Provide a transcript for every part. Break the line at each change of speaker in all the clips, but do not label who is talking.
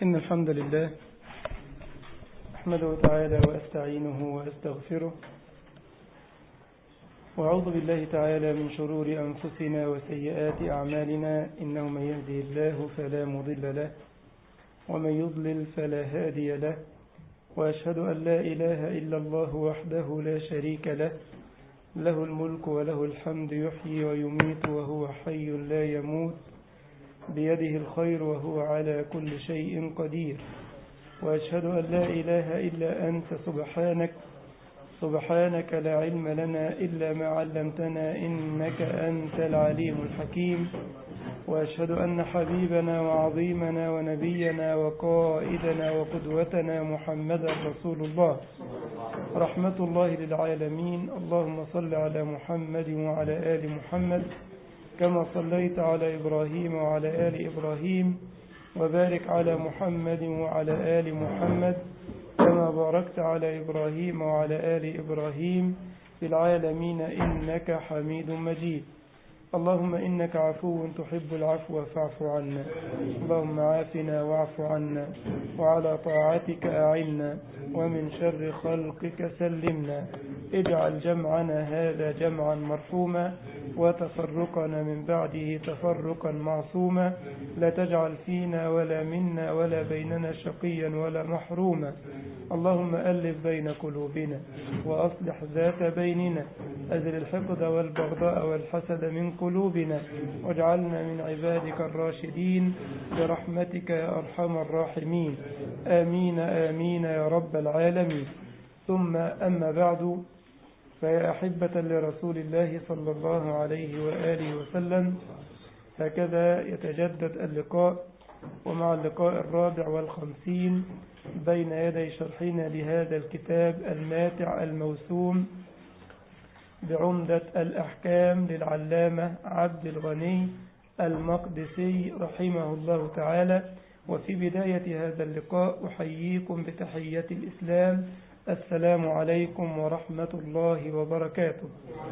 إن الحمد لله أحمده تعالى وأستعينه وأستغفره وأعوذ بالله تعالى من شرور أنفسنا وسيئات أعمالنا إنه من يهدي الله فلا مضل له ومن يضلل فلا هادي له وأشهد أن لا إله إلا الله وحده لا شريك له له الملك وله الحمد يحيي ويميت وهو حي لا يموت بيده الخير وهو على كل شيء قدير وأشهد أن لا إله إلا أنت سبحانك سبحانك لا علم لنا إلا ما علمتنا إنك أنت العليم الحكيم وأشهد أن حبيبنا وعظيمنا ونبينا وقائدنا وقدوتنا محمدا رسول الله رحمة الله للعالمين اللهم صل على محمد وعلى آل محمد كما صليت على إبراهيم وعلى آل إبراهيم وبارك على محمد وعلى آل محمد كما باركت على إبراهيم وعلى آل إبراهيم في العالمين إنك حميد مجيد اللهم إنك عفو تحب العفو فاعف عنا اللهم عافنا واعف عنا وعلى طاعتك أعنا ومن شر خلقك سلمنا اجعل جمعنا هذا جمعا مرحوما وتفرقنا من بعده تفرقا معصوما لا تجعل فينا ولا منا ولا بيننا شقيا ولا محروما اللهم ألف بين قلوبنا وأصلح ذات بيننا أزل الحقد والبغضاء والحسد من قلوبنا واجعلنا من عبادك الراشدين برحمتك يا أرحم الراحمين آمين آمين يا رب العالمين ثم أما بعد فيا أحبة لرسول الله صلى الله عليه وآله وسلم هكذا يتجدد اللقاء ومع اللقاء الرابع والخمسين بين يدي شرحنا لهذا الكتاب الماتع الموسوم بعمدة الأحكام للعلامة عبد الغني المقدسي رحمه الله تعالى وفي بداية هذا اللقاء أحييكم بتحية الإسلام السلام عليكم ورحمة الله وبركاته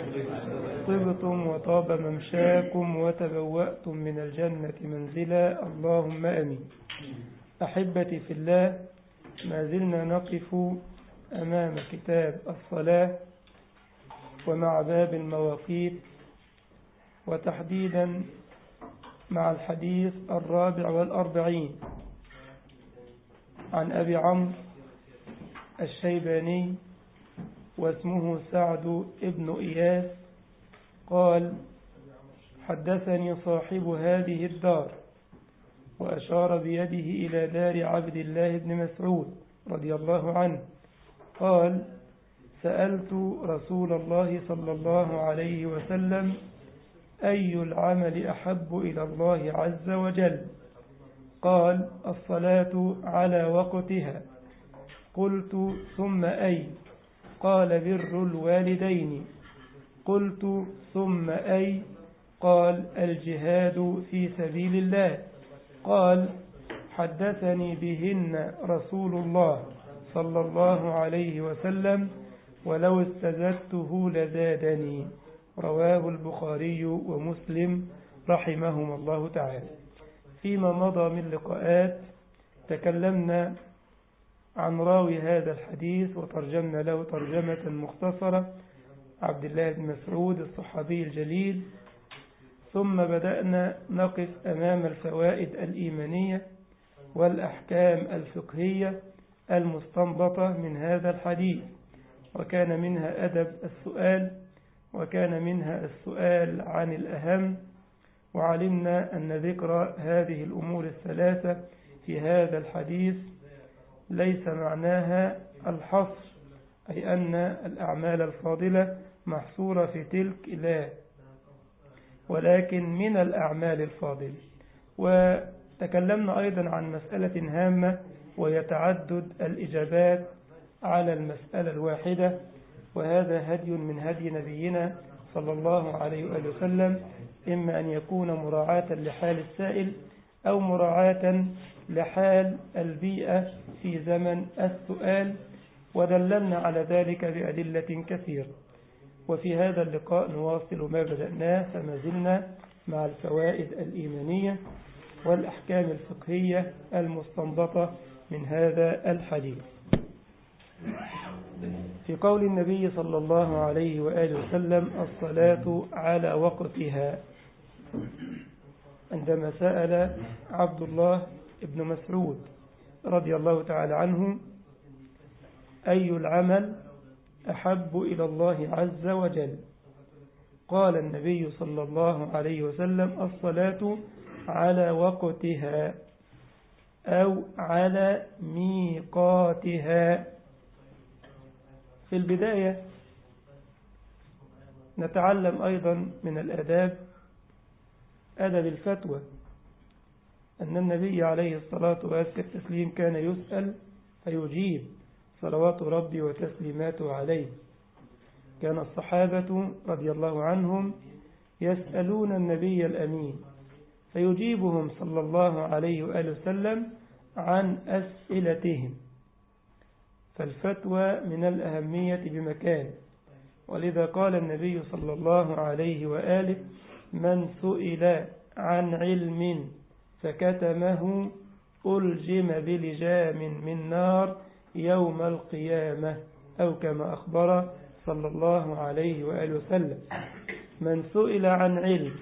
طبتم وطاب ممشاكم وتبوأتم من الجنة منزلا اللهم أمين أحبتي في الله ما زلنا نقف أمام كتاب الصلاة ومع باب المواقيت وتحديدا مع الحديث الرابع والأربعين عن أبي عمرو الشيباني واسمه سعد ابن إياس قال حدثني صاحب هذه الدار وأشار بيده إلى دار عبد الله بن مسعود رضي الله عنه قال سألت رسول الله صلى الله عليه وسلم أي العمل أحب إلى الله عز وجل قال الصلاة على وقتها قلت ثم أي قال بر الوالدين قلت ثم أي قال الجهاد في سبيل الله قال حدثني بهن رسول الله صلى الله عليه وسلم ولو استزدته لزادني رواه البخاري ومسلم رحمهما الله تعالى فيما مضى من لقاءات تكلمنا عن راوي هذا الحديث وترجمنا له ترجمة مختصرة عبد الله بن مسعود الصحابي الجليل ثم بدأنا نقف أمام الفوائد الإيمانية والأحكام الفقهية المستنبطة من هذا الحديث وكان منها أدب السؤال وكان منها السؤال عن الأهم وعلمنا أن ذكر هذه الأمور الثلاثة في هذا الحديث ليس معناها الحصر أي أن الأعمال الفاضلة محصورة في تلك لا ولكن من الأعمال الفاضلة وتكلمنا أيضا عن مسألة هامة ويتعدد الإجابات على المسألة الواحدة وهذا هدي من هدي نبينا صلى الله عليه وآله وسلم إما أن يكون مراعاة لحال السائل أو مراعاة لحال البيئة في زمن السؤال ودللنا على ذلك بأدلة كثيرة وفي هذا اللقاء نواصل ما بدأناه فما زلنا مع الفوائد الإيمانية والأحكام الفقهية المستنبطة من هذا الحديث في قول النبي صلى الله عليه وآله وسلم الصلاة على وقتها عندما سأل عبد الله بن مسعود رضي الله تعالى عنه أي العمل أحب إلى الله عز وجل قال النبي صلى الله عليه وسلم الصلاة على وقتها أو على ميقاتها في البداية نتعلم أيضا من الأداب أدب الفتوى أن النبي عليه الصلاة والتسليم كان يسأل فيجيب صلوات ربي وتسليماته عليه كان الصحابة رضي الله عنهم يسألون النبي الأمين فيجيبهم صلى الله عليه وآله وسلم عن أسئلتهم فالفتوى من الأهمية بمكان ولذا قال النبي صلى الله عليه وآله من سئل عن علم فكتمه ألجم بلجام من نار يوم القيامة أو كما أخبر صلى الله عليه وآله وسلم من سئل عن علم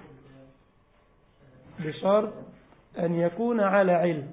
بشرط أن يكون على علم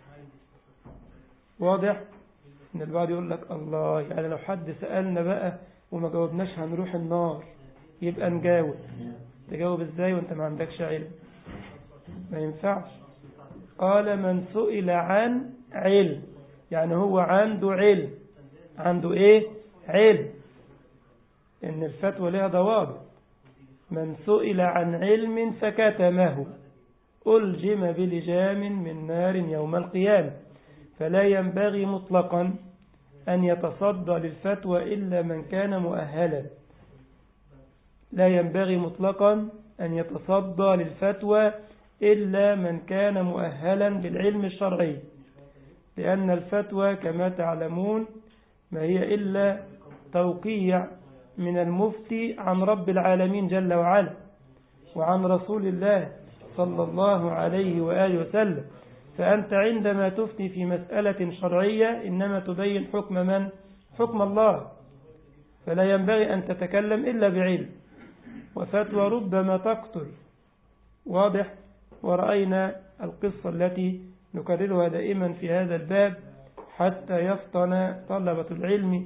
واضح ان البعض يقول لك الله يعني لو حد سألنا بقى وما جاوبناش هنروح النار يبقى نجاوب تجاوب ازاي وانت ما عندكش علم ما ينفعش قال من سئل عن علم يعني هو عنده علم عنده ايه علم ان الفتوى لها ضوابط من سئل عن علم فكتمه ألجم بلجام من نار يوم القيامة فلا ينبغي مطلقا أن يتصدى للفتوى إلا من كان مؤهلا لا ينبغي مطلقا أن يتصدى للفتوى إلا من كان مؤهلا بالعلم الشرعي لأن الفتوى كما تعلمون ما هي إلا توقيع من المفتي عن رب العالمين جل وعلا وعن رسول الله صلى الله عليه وآله وسلم فأنت عندما تفتي في مسألة شرعية إنما تبين حكم من؟ حكم الله فلا ينبغي أن تتكلم إلا بعلم وفتوى ربما تقتل واضح ورأينا القصة التي نكررها دائما في هذا الباب حتى يفطن طلبة العلم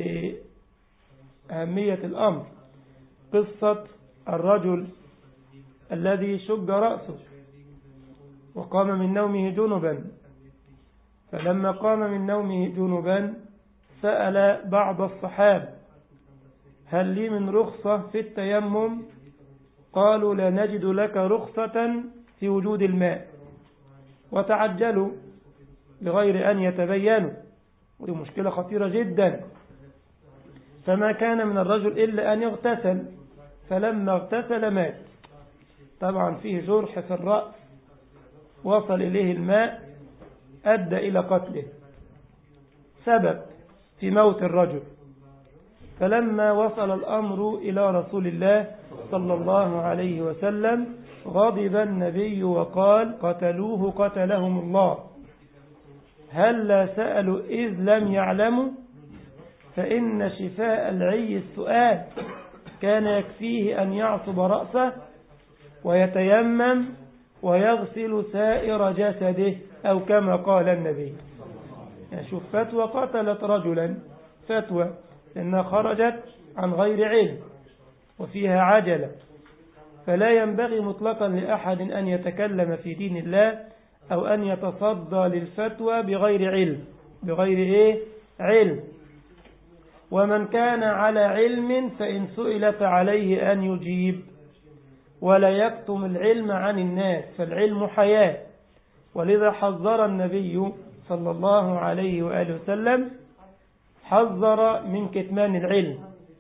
لأهمية الأمر قصة الرجل الذي شج رأسه وقام من نومه جنبا فلما قام من نومه جنبا سأل بعض الصحابة هل لي من رخصة في التيمم قالوا لا نجد لك رخصة في وجود الماء وتعجلوا بغير أن يتبينوا ودي مشكلة خطيرة جدا فما كان من الرجل إلا أن يغتسل فلما اغتسل مات طبعا فيه جرح في الرأس وصل إليه الماء أدى إلى قتله سبب في موت الرجل فلما وصل الأمر إلى رسول الله صلى الله عليه وسلم غضب النبي وقال قتلوه قتلهم الله هل لا سألوا إذ لم يعلموا فإن شفاء العي السؤال كان يكفيه أن يعصب رأسه ويتيمم ويغسل سائر جسده أو كما قال النبي يعني شوف فتوى قتلت رجلا فتوى إنها خرجت عن غير علم وفيها عجلة فلا ينبغي مطلقا لأحد أن يتكلم في دين الله أو أن يتصدى للفتوى بغير علم بغير إيه؟ علم ومن كان على علم فإن سئل فعليه أن يجيب ولا يكتم العلم عن الناس فالعلم حياة ولذا حذر النبي صلى الله عليه وآله وسلم حذر من كتمان العلم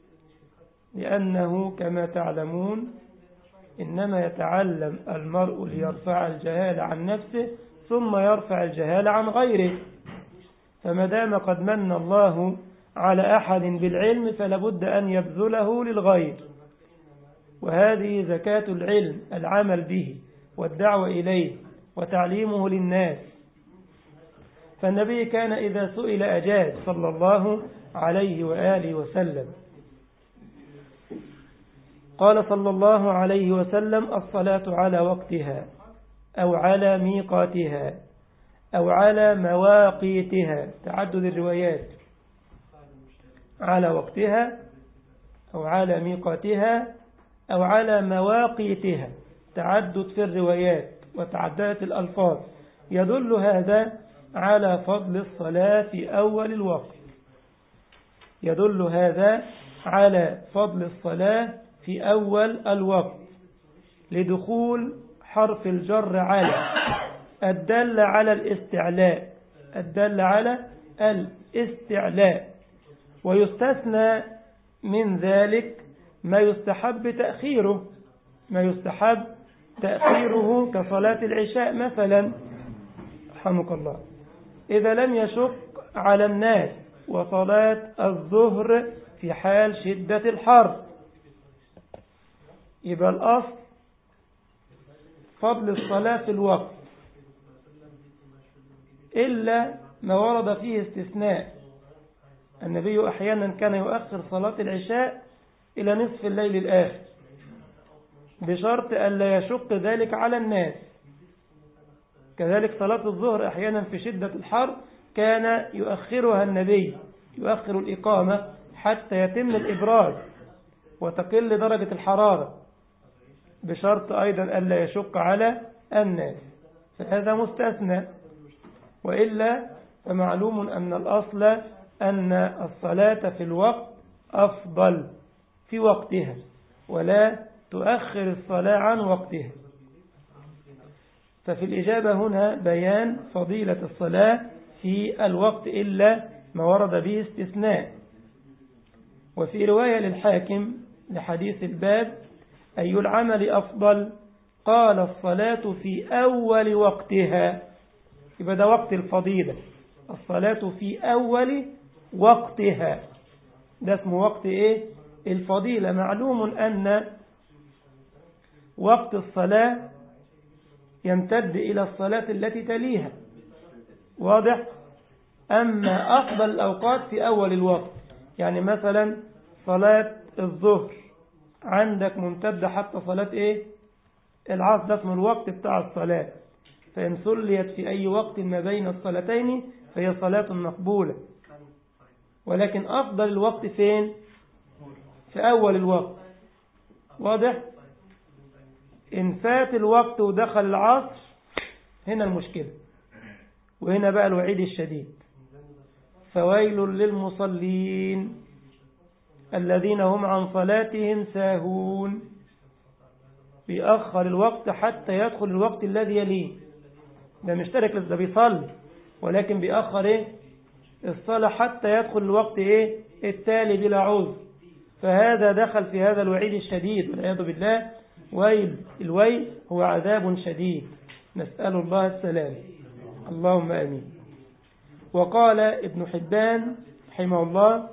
لأنه كما تعلمون إنما يتعلم المرء ليرفع الجهال عن نفسه ثم يرفع الجهال عن غيره فما دام قد من الله على أحد بالعلم فلابد أن يبذله للغير وهذه زكاة العلم العمل به والدعوة إليه وتعليمه للناس فالنبي كان إذا سئل أجاز صلى الله عليه وآله وسلم قال صلى الله عليه وسلم الصلاة على وقتها أو على ميقاتها أو على مواقيتها تعدد الروايات على وقتها أو على ميقاتها أو على مواقيتها تعدد في الروايات وتعددت الألفاظ يدل هذا على فضل الصلاة في أول الوقت يدل هذا على فضل الصلاة في أول الوقت لدخول حرف الجر على الدل على الاستعلاء الدل على الاستعلاء ويستثنى من ذلك ما يستحب تأخيره ما يستحب تأخيره كصلاة العشاء مثلا رحمك الله إذا لم يشق على الناس وصلاة الظهر في حال شدة الحر يبقى الأصل فضل الصلاة في الوقت إلا ما ورد فيه استثناء النبي أحيانا كان يؤخر صلاة العشاء إلى نصف الليل الآخر بشرط ألا يشق ذلك على الناس كذلك صلاة الظهر أحيانا في شدة الحر كان يؤخرها النبي يؤخر الإقامة حتى يتم الإبراز وتقل درجة الحرارة بشرط أيضا ألا يشق على الناس فهذا مستثنى وإلا فمعلوم أن الأصل أن الصلاة في الوقت أفضل في وقتها ولا تؤخر الصلاة عن وقتها ففي الإجابة هنا بيان فضيلة الصلاة في الوقت إلا ما ورد به استثناء وفي رواية للحاكم لحديث الباب أي العمل أفضل قال الصلاة في أول وقتها يبقى ده وقت الفضيلة الصلاة في أول وقتها ده اسمه وقت إيه الفضيلة معلوم أن وقت الصلاة يمتد إلى الصلاة التي تليها واضح أما أفضل الأوقات في أول الوقت يعني مثلا صلاة الظهر عندك ممتدة حتى صلاة إيه العصر ده اسمه الوقت بتاع الصلاة فإن صليت في أي وقت ما بين الصلاتين فهي صلاة مقبولة ولكن أفضل الوقت فين في أول الوقت واضح إن فات الوقت ودخل العصر هنا المشكلة وهنا بقى الوعيد الشديد فويل للمصلين الذين هم عن صلاتهم ساهون بيأخر الوقت حتى يدخل الوقت الذي يليه ده مشترك ده بيصلي ولكن بيأخر ايه الصلاة حتى يدخل الوقت ايه التالي بلا عذر فهذا دخل في هذا الوعيد الشديد والعياذ بالله ويل الويل هو عذاب شديد نسأل الله السلام اللهم امين وقال ابن حبان رحمه الله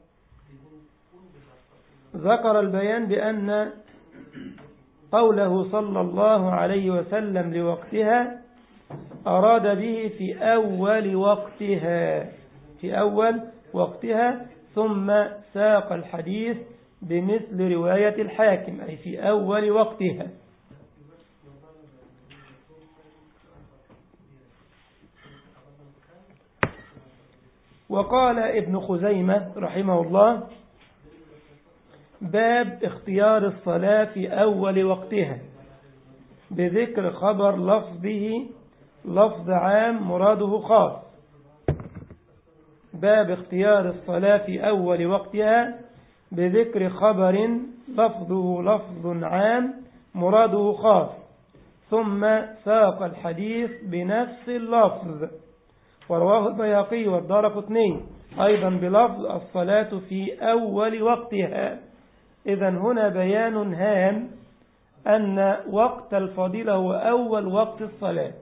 ذكر البيان بأن قوله صلى الله عليه وسلم لوقتها أراد به في أول وقتها في أول وقتها ثم ساق الحديث بمثل رواية الحاكم أي في أول وقتها وقال ابن خزيمة رحمه الله باب اختيار الصلاة في أول وقتها بذكر خبر لفظه لفظ عام مراده خاص باب اختيار الصلاة في أول وقتها بذكر خبر لفظه لفظ عام مراده خاص ثم ساق الحديث بنفس اللفظ ورواه البياقي والدار قطني أيضا بلفظ الصلاة في أول وقتها إذا هنا بيان هام أن وقت الفضيلة هو أول وقت الصلاة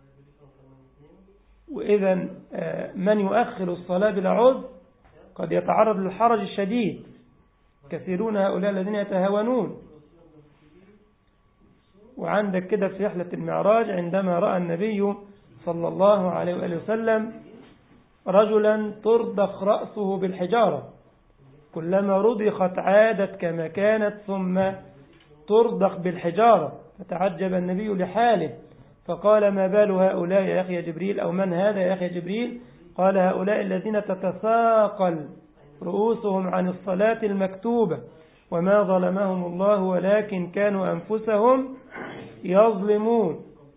وإذا من يؤخر الصلاة بلا عذر قد يتعرض للحرج الشديد كثيرون هؤلاء الذين يتهاونون وعندك كده في رحلة المعراج عندما رأى النبي صلى الله عليه وآله وسلم رجلا ترضخ رأسه بالحجارة كلما رضخت عادت كما كانت ثم ترضخ بالحجارة فتعجب النبي لحاله فقال ما بال هؤلاء يا أخي جبريل أو من هذا يا أخي جبريل قال هؤلاء الذين تتثاقل رؤوسهم عن الصلاة المكتوبة وما ظلمهم الله ولكن كانوا أنفسهم يظلمون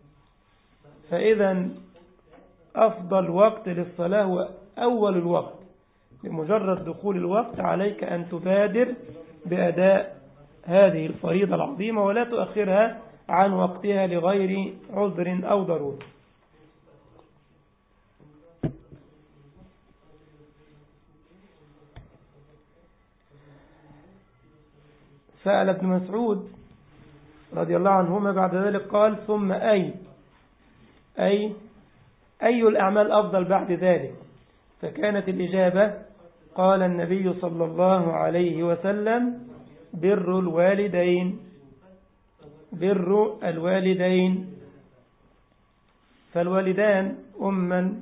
فإذا أفضل وقت للصلاة هو أول الوقت بمجرد دخول الوقت عليك أن تبادر بأداء هذه الفريضة العظيمة ولا تؤخرها عن وقتها لغير عذر أو ضرورة سأل ابن مسعود رضي الله عنهما بعد ذلك قال ثم أي أي أي الأعمال أفضل بعد ذلك فكانت الإجابة قال النبي صلى الله عليه وسلم بر الوالدين بر الوالدين فالوالدان أما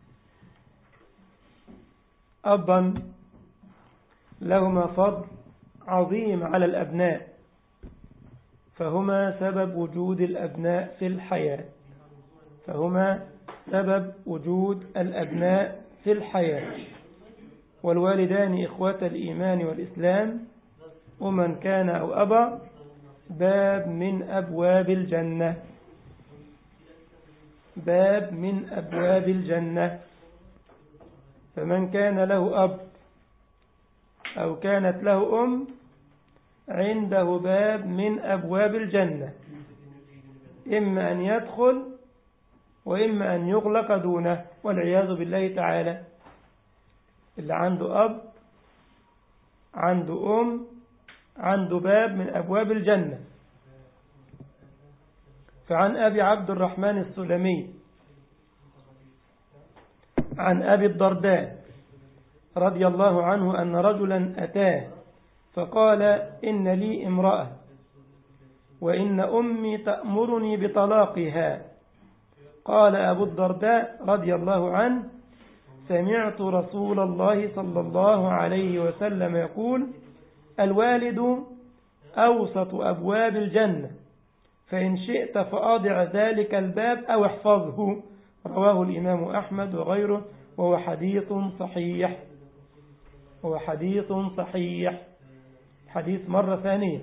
أبا لهما فضل عظيم على الأبناء فهما سبب وجود الأبناء في الحياة فهما سبب وجود الأبناء في الحياة والوالدان إخوة الإيمان والإسلام ومن كان أو أبا باب من أبواب الجنة باب من أبواب الجنة فمن كان له أب أو كانت له أم عنده باب من أبواب الجنة إما أن يدخل وإما أن يغلق دونه والعياذ بالله تعالى اللي عنده أب عنده أم عنده باب من أبواب الجنة فعن أبي عبد الرحمن السلمي عن أبي الدرداء رضي الله عنه أن رجلا أتاه فقال إن لي امرأة وإن أمي تأمرني بطلاقها قال أبو الدرداء رضي الله عنه سمعت رسول الله صلى الله عليه وسلم يقول الوالد أوسط أبواب الجنة فإن شئت فأضع ذلك الباب أو احفظه رواه الإمام أحمد وغيره وهو حديث صحيح هو حديث صحيح حديث مرة ثانية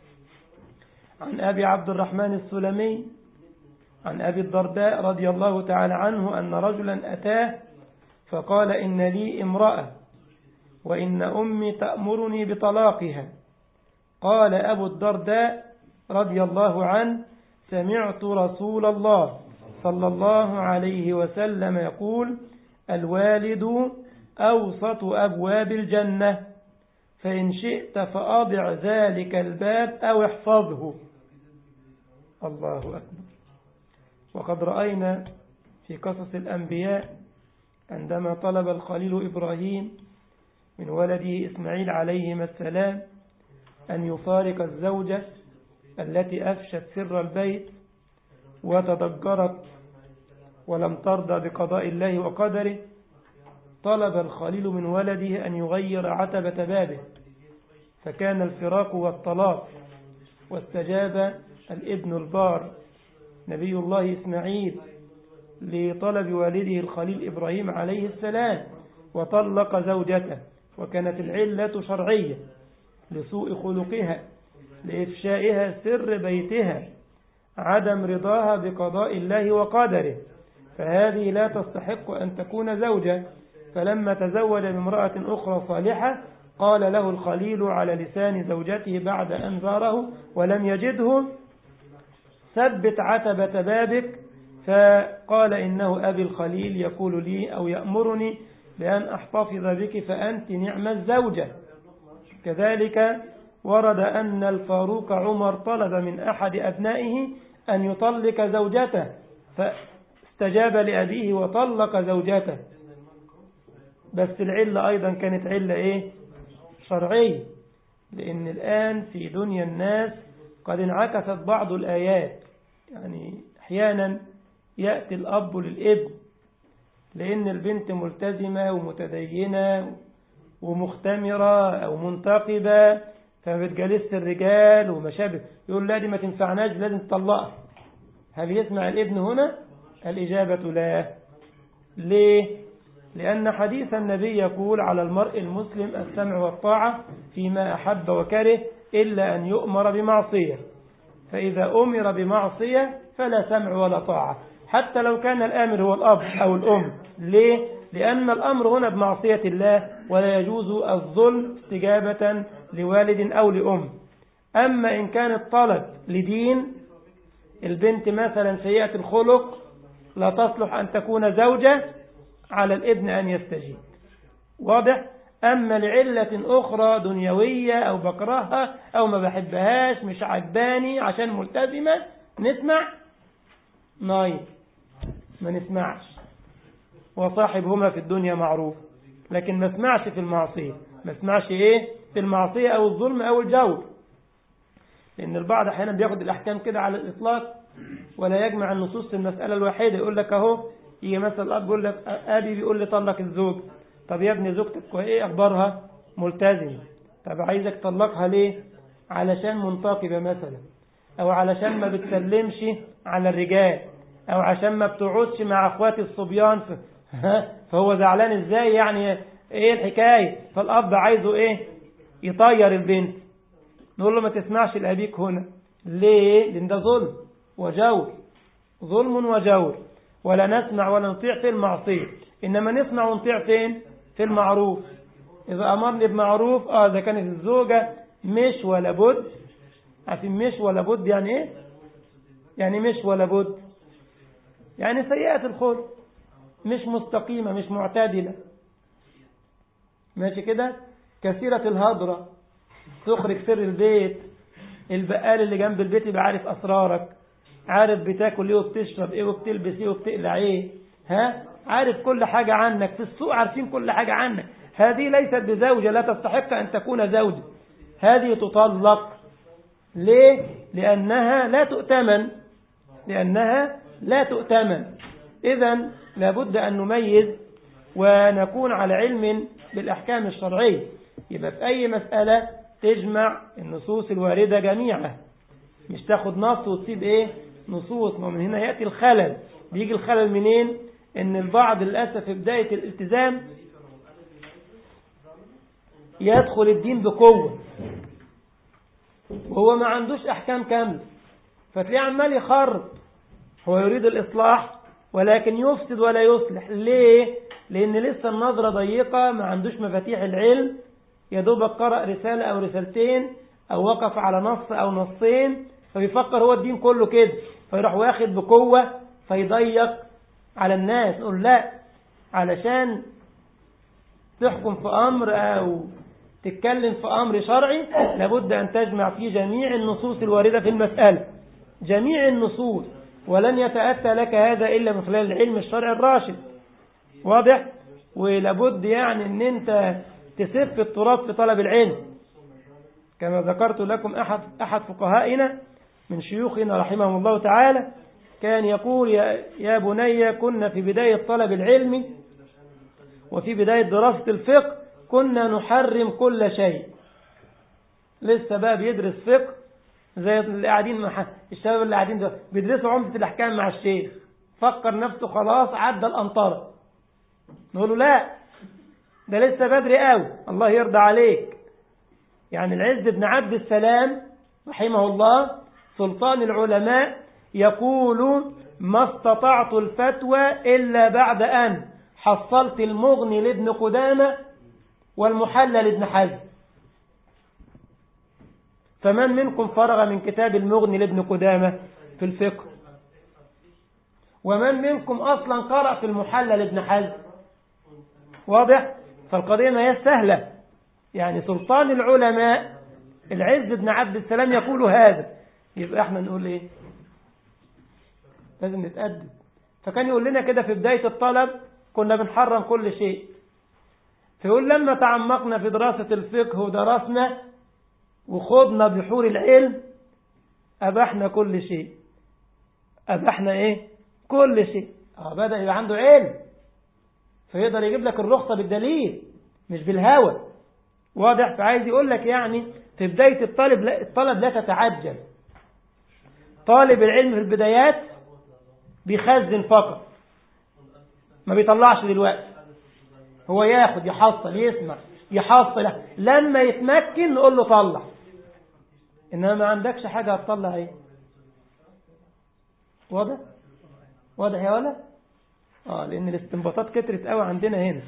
عن أبي عبد الرحمن السلمي عن أبي الدرداء رضي الله تعالى عنه أن رجلا أتاه فقال إن لي امرأة وإن أمي تأمرني بطلاقها قال أبو الدرداء رضي الله عنه سمعت رسول الله صلى الله عليه وسلم يقول الوالد أوسط أبواب الجنة فإن شئت فأضع ذلك الباب أو احفظه الله أكبر وقد رأينا في قصص الأنبياء عندما طلب الخليل إبراهيم من ولده إسماعيل عليهما السلام أن يفارق الزوجة التي أفشت سر البيت وتضجرت ولم ترضى بقضاء الله وقدره طلب الخليل من ولده أن يغير عتبة بابه فكان الفراق والطلاق واستجاب الابن البار نبي الله إسماعيل لطلب والده الخليل إبراهيم عليه السلام وطلق زوجته وكانت العلة شرعية لسوء خلقها لإفشائها سر بيتها عدم رضاها بقضاء الله وقدره فهذه لا تستحق أن تكون زوجة فلما تزوج بامرأة أخرى صالحة قال له الخليل على لسان زوجته بعد أن زاره ولم يجده ثبت عتبة بابك فقال إنه أبي الخليل يقول لي أو يأمرني بأن أحتفظ بك فأنت نعم الزوجة كذلك ورد أن الفاروق عمر طلب من أحد أبنائه أن يطلق زوجته فاستجاب لأبيه وطلق زوجته بس العلة أيضا كانت علة إيه شرعية لأن الآن في دنيا الناس قد انعكست بعض الآيات يعني أحيانا يأتي الأب للابن لأن البنت ملتزمة ومتدينة ومختمرة أو منتقبة فما بتجالس الرجال وما شابه يقول لا دي ما تنفعناش لازم تطلقها هل يسمع الابن هنا الإجابة لا ليه لأن حديث النبي يقول على المرء المسلم السمع والطاعة فيما أحب وكره إلا أن يؤمر بمعصية فإذا أمر بمعصية فلا سمع ولا طاعة حتى لو كان الآمر هو الأب أو الأم ليه؟ لأن الأمر هنا بمعصية الله ولا يجوز الظلم استجابة لوالد أو لأم أما إن كان الطلب لدين البنت مثلا سيئة الخلق لا تصلح أن تكون زوجة على الابن أن يستجيب واضح أما لعلة أخرى دنيوية أو بكرهها أو ما بحبهاش مش عجباني عشان ملتزمة نسمع نايم ما نسمعش وصاحبهما في الدنيا معروف لكن ما اسمعش في المعصية ما اسمعش ايه في المعصية او الظلم او الجور لان البعض احيانا بياخد الاحكام كده على الاطلاق ولا يجمع النصوص في المسألة الواحدة يقول لك اهو يجي مثلا الاب يقول لك ابي بيقول لي طلق الزوج طب يا ابني زوجتك ايه اخبارها ملتزمة طب عايزك تطلقها ليه علشان منتقبة مثلا او علشان ما بتسلمش على الرجال او عشان ما بتقعدش مع اخواتي الصبيان فهو زعلان ازاي يعني ايه الحكاية فالاب عايزه ايه يطير البنت نقول له ما تسمعش لابيك هنا ليه لان ده ظلم وجور ظلم وجور ولا نسمع ولا نطيع في المعصية إنما نسمع ونطيع فين في المعروف إذا أمرني بمعروف آه إذا كانت الزوجة مش ولا بد عارفين مش ولا بد يعني إيه يعني مش ولا بد يعني سيئة الخلق مش مستقيمة مش معتدلة ماشي كده كثيرة الهضرة تخرج سر البيت البقال اللي جنب البيت يبقى عارف أسرارك عارف بتاكل ايه وبتشرب ايه وبتلبس ايه وبتقلع ايه ها عارف كل حاجة عنك في السوق عارفين كل حاجة عنك هذه ليست بزوجة لا تستحق أن تكون زوجة هذه تطلق ليه لأنها لا تؤتمن لأنها لا تؤتمن إذا لابد أن نميز ونكون على علم بالأحكام الشرعية يبقى في أي مسألة تجمع النصوص الواردة جميعا مش تاخد نص وتسيب ايه نصوص ما من هنا يأتي الخلل بيجي الخلل منين ان البعض للأسف في بداية الالتزام يدخل الدين بقوة وهو ما عندوش احكام كاملة فتلاقيه عمال يخرب هو يريد الاصلاح ولكن يفسد ولا يصلح ليه لان لسه النظرة ضيقة ما عندوش مفاتيح العلم يا دوبك قرأ رسالة او رسالتين او وقف على نص او نصين فبيفكر هو الدين كله كده فيروح واخد بقوة فيضيق على الناس نقول لا علشان تحكم في أمر أو تتكلم في أمر شرعي لابد أن تجمع فيه جميع النصوص الواردة في المسألة جميع النصوص ولن يتأتى لك هذا إلا من خلال العلم الشرعي الراشد واضح ولابد يعني أن أنت تسف التراث في طلب العلم كما ذكرت لكم أحد, أحد فقهائنا من شيوخنا رحمهم الله تعالى كان يقول يا, يا بني كنا في بداية طلب العلم وفي بداية دراسة الفقه كنا نحرم كل شيء لسه بقى بيدرس فقه زي اللي قاعدين مع الشباب اللي قاعدين ده بيدرسوا عمدة الأحكام مع الشيخ فكر نفسه خلاص عدى الأنطرة نقول له لا ده لسه بدري قوي الله يرضى عليك يعني العز بن عبد السلام رحمه الله سلطان العلماء يقول ما استطعت الفتوى إلا بعد أن حصلت المغني لابن قدامة والمحلل لابن حزم فمن منكم فرغ من كتاب المغني لابن قدامة في الفقه ومن منكم أصلا قرأ في المحلل لابن حزم واضح فالقضية ما هي سهلة يعني سلطان العلماء العز بن عبد السلام يقول هذا يبقى احنا نقول ايه لازم نتأدب فكان يقول لنا كده في بداية الطلب كنا بنحرم كل شيء فيقول لما تعمقنا في دراسة الفقه ودرسنا وخضنا بحور العلم أبحنا كل شيء أبحنا إيه كل شيء آه بدأ يبقى عنده علم فيقدر يجيب لك الرخصة بالدليل مش بالهوى واضح فعايز يقول لك يعني في بداية الطالب لا الطلب لا تتعجل طالب العلم في البدايات بيخزن فقط ما بيطلعش دلوقتي هو ياخد يحصل يسمع يحصل لما يتمكن نقول له طلع انما ما عندكش حاجة هتطلع ايه واضح واضح يا ولا اه لان الاستنباطات كترت قوي عندنا هنا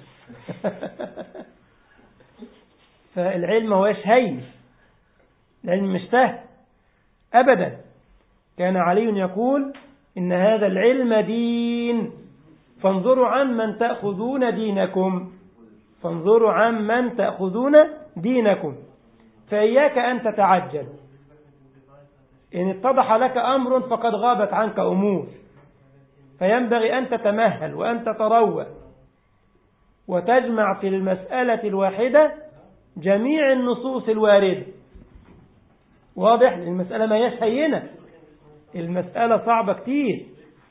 فالعلم ما هوش هين العلم مش سهل ابدا كان علي يقول ان هذا العلم دين فانظروا عمن تأخذون دينكم فانظروا عمن تأخذون دينكم فإياك أن تتعجل إن اتضح لك أمر فقد غابت عنك أمور فينبغي أن تتمهل وأن تتروى وتجمع في المسألة الواحدة جميع النصوص الواردة واضح المسألة ما هيش هينة المسألة صعبة كتير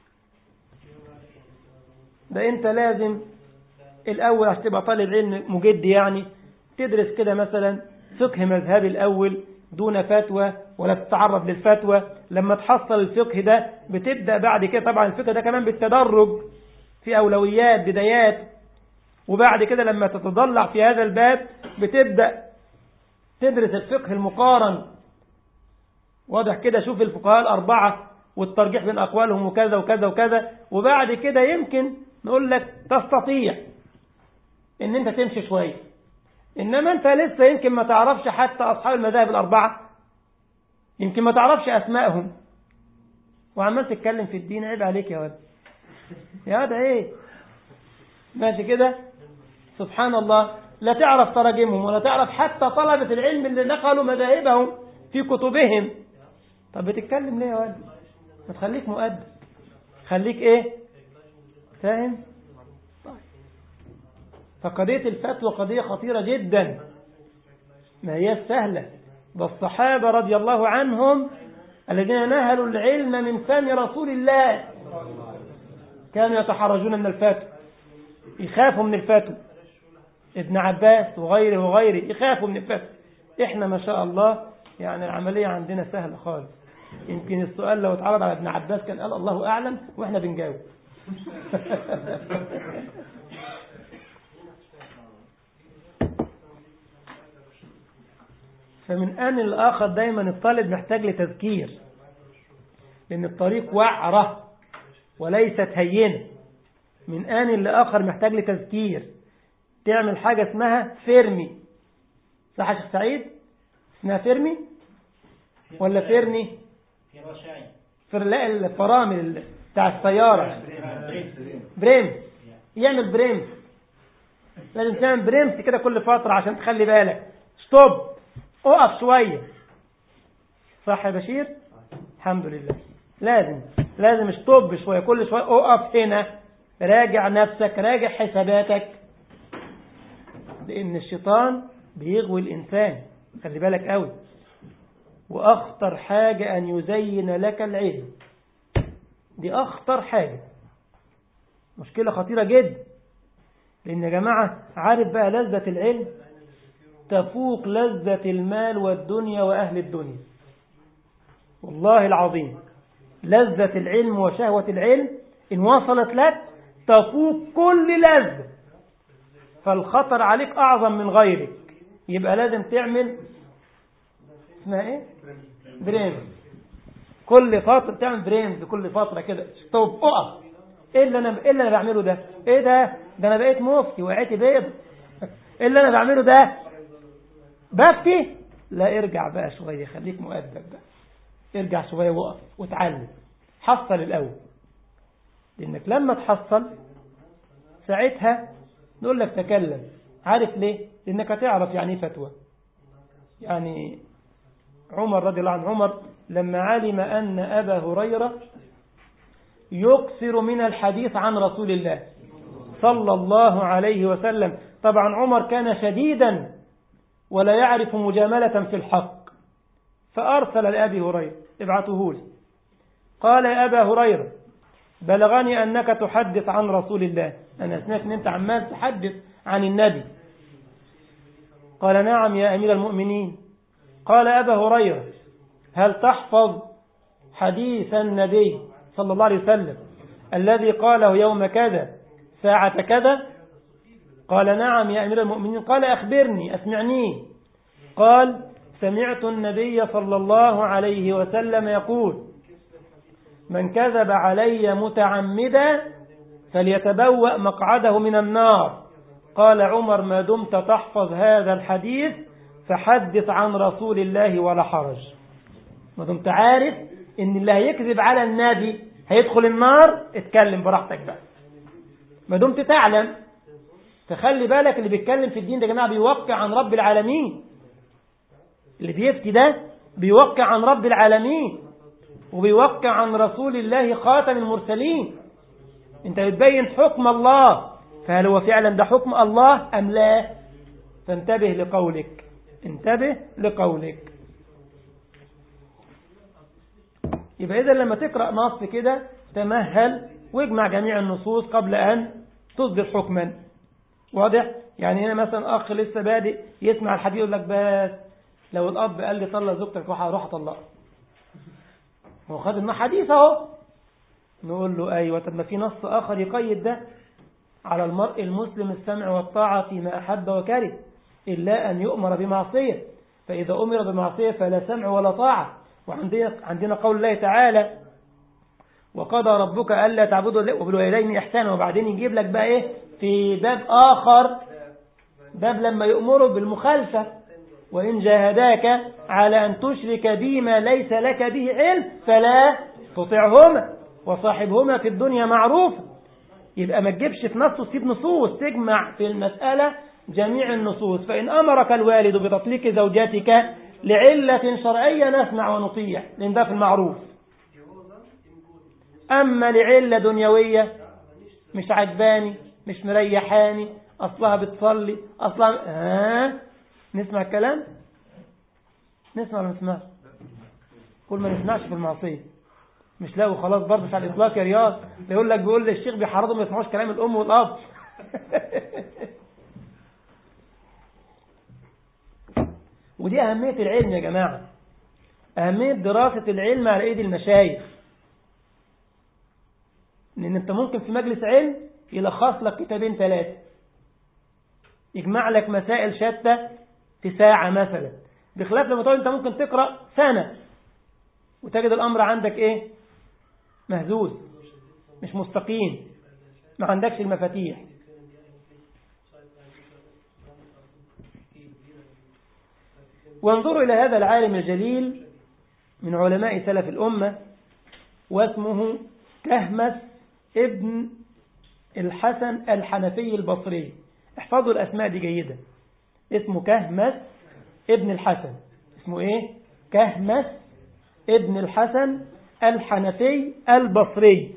ده انت لازم الاول عشان تبقى طالب علم مجد يعني تدرس كده مثلا فقه مذهبي الاول دون فتوى ولا تتعرض للفتوى لما تحصل الفقه ده بتبدأ بعد كده طبعا الفقه ده كمان بالتدرج في أولويات بدايات وبعد كده لما تتضلع في هذا الباب بتبدأ تدرس الفقه المقارن واضح كده شوف الفقهاء الأربعة والترجيح بين أقوالهم وكذا وكذا وكذا وبعد كده يمكن نقول لك تستطيع ان انت تمشي شوية انما انت لسه يمكن ما تعرفش حتى اصحاب المذاهب الاربعة يمكن ما تعرفش اسمائهم وعمال تتكلم في الدين عيب عليك يا ولد يا ولد ايه ماشي كده سبحان الله لا تعرف تراجمهم ولا تعرف حتى طلبة العلم اللي نقلوا مذاهبهم في كتبهم طب بتتكلم ليه يا ولد ما تخليك مؤدب خليك ايه فاهم فقضية الفتوى قضية خطيرة جدا ما هي سهلة ده الصحابة رضي الله عنهم الذين نهلوا العلم من فم رسول الله كانوا يتحرجون من الفتوى يخافوا من الفتوى ابن عباس وغيره وغيره يخافوا من الفتوى احنا ما شاء الله يعني العملية عندنا سهلة خالص يمكن السؤال لو اتعرض على ابن عباس كان قال الله أعلم واحنا بنجاوب فمن آن الآخر دايما الطالب محتاج لتذكير لأن الطريق وعرة وليست هينة من آن لآخر محتاج لتذكير تعمل حاجة اسمها فيرمي صح يا شيخ سعيد اسمها فيرمي ولا فيرني فر لا الفرامل بتاع السيارة بريم يعمل بريم لازم تعمل بريمس كده كل فترة عشان تخلي بالك ستوب اقف شوية صح يا بشير الحمد لله لازم لازم ستوب شوية كل شوية اقف هنا راجع نفسك راجع حساباتك لان الشيطان بيغوي الانسان خلي بالك قوي واخطر حاجة ان يزين لك العلم دي اخطر حاجة مشكلة خطيرة جدا لان يا جماعة عارف بقى لذة العلم تفوق لذة المال والدنيا وأهل الدنيا والله العظيم لذة العلم وشهوة العلم إن وصلت لك تفوق كل لذة فالخطر عليك أعظم من غيرك يبقى لازم تعمل اسمها ايه بريمز كل فترة تعمل بريمز كل فترة كده ستوب اقف ايه اللي انا ايه اللي انا بعمله ده ايه ده ده انا بقيت مفتي وقعتي بيض ايه اللي انا بعمله ده بفتي لا ارجع بقى شوية خليك مؤدب بقى ارجع شوية وقف وتعلم حصل الأول لأنك لما تحصل ساعتها نقول لك تكلم عارف ليه لأنك هتعرف يعني فتوى يعني عمر رضي الله عنه عمر لما علم أن أبا هريرة يكثر من الحديث عن رسول الله صلى الله عليه وسلم طبعا عمر كان شديدا ولا يعرف مجاملة في الحق فأرسل لأبي هريرة ابعته لي قال يا أبا هريرة بلغني أنك تحدث عن رسول الله أنا سمعت أن أنت عمال تحدث عن النبي قال نعم يا أمير المؤمنين قال أبا هريرة هل تحفظ حديث النبي صلى الله عليه وسلم الذي قاله يوم كذا ساعة كذا قال نعم يا أمير المؤمنين قال أخبرني أسمعني قال سمعت النبي صلى الله عليه وسلم يقول من كذب علي متعمدا فليتبوأ مقعده من النار قال عمر ما دمت تحفظ هذا الحديث فحدث عن رسول الله ولا حرج ما دمت عارف ان اللي هيكذب على النبي هيدخل النار اتكلم براحتك بقى ما دمت تعلم تخلي بالك اللي بيتكلم في الدين ده يا جماعه بيوقع عن رب العالمين اللي بيفتي ده بيوقع عن رب العالمين وبيوقع عن رسول الله خاتم المرسلين انت بتبين حكم الله فهل هو فعلا ده حكم الله أم لا فانتبه لقولك انتبه لقولك يبقى إذا لما تقرأ نص كده تمهل واجمع جميع النصوص قبل أن تصدر حكما واضح يعني هنا مثلا أخ لسه بادئ يسمع الحديث يقول لك بس لو الأب قال لي طلق زوجتك روح أطلقها هو خد لنا حديث اهو نقول له أيوة طب ما في نص آخر يقيد ده على المرء المسلم السمع والطاعة فيما أحب وكره إلا أن يؤمر بمعصية فإذا أمر بمعصية فلا سمع ولا طاعة وعندنا عندنا قول الله تعالى وقضى ربك ألا تعبدوا وبالوالدين إحسانا وبعدين يجيب لك بقى إيه في باب آخر باب لما يؤمروا بالمخالفة وإن جاهداك على أن تشرك بي ما ليس لك به علم فلا تطعهما وصاحبهما في الدنيا معروفا يبقى ما تجيبش في نص وتسيب نصوص تجمع في المسألة جميع النصوص فإن أمرك الوالد بتطليق زوجاتك لعلة شرعية نسمع ونطيع لأن ده في المعروف أما لعلة دنيوية مش عجباني مش مريحاني أصلها بتصلي أصلها ها نسمع الكلام نسمع ولا نسمع كل ما نسمعش في المعصية مش لاقوا خلاص برضه على الإطلاق يا رياض بيقول لك بيقول للشيخ بيحرضوا ما يسمعوش كلام الأم والأب ودي أهمية العلم يا جماعة أهمية دراسة العلم على إيد المشايخ لأن أنت ممكن في مجلس علم يلخص لك كتابين ثلاثة يجمع لك مسائل شتى في ساعة مثلا بخلاف لما تقول أنت ممكن تقرأ سنة وتجد الأمر عندك إيه مهزوز مش مستقيم ما عندكش المفاتيح وانظروا إلى هذا العالم الجليل من علماء سلف الأمة واسمه كهمس ابن الحسن الحنفي البصري احفظوا الأسماء دي جيدة اسمه كهمس ابن الحسن اسمه ايه كهمس ابن الحسن الحنفي البصري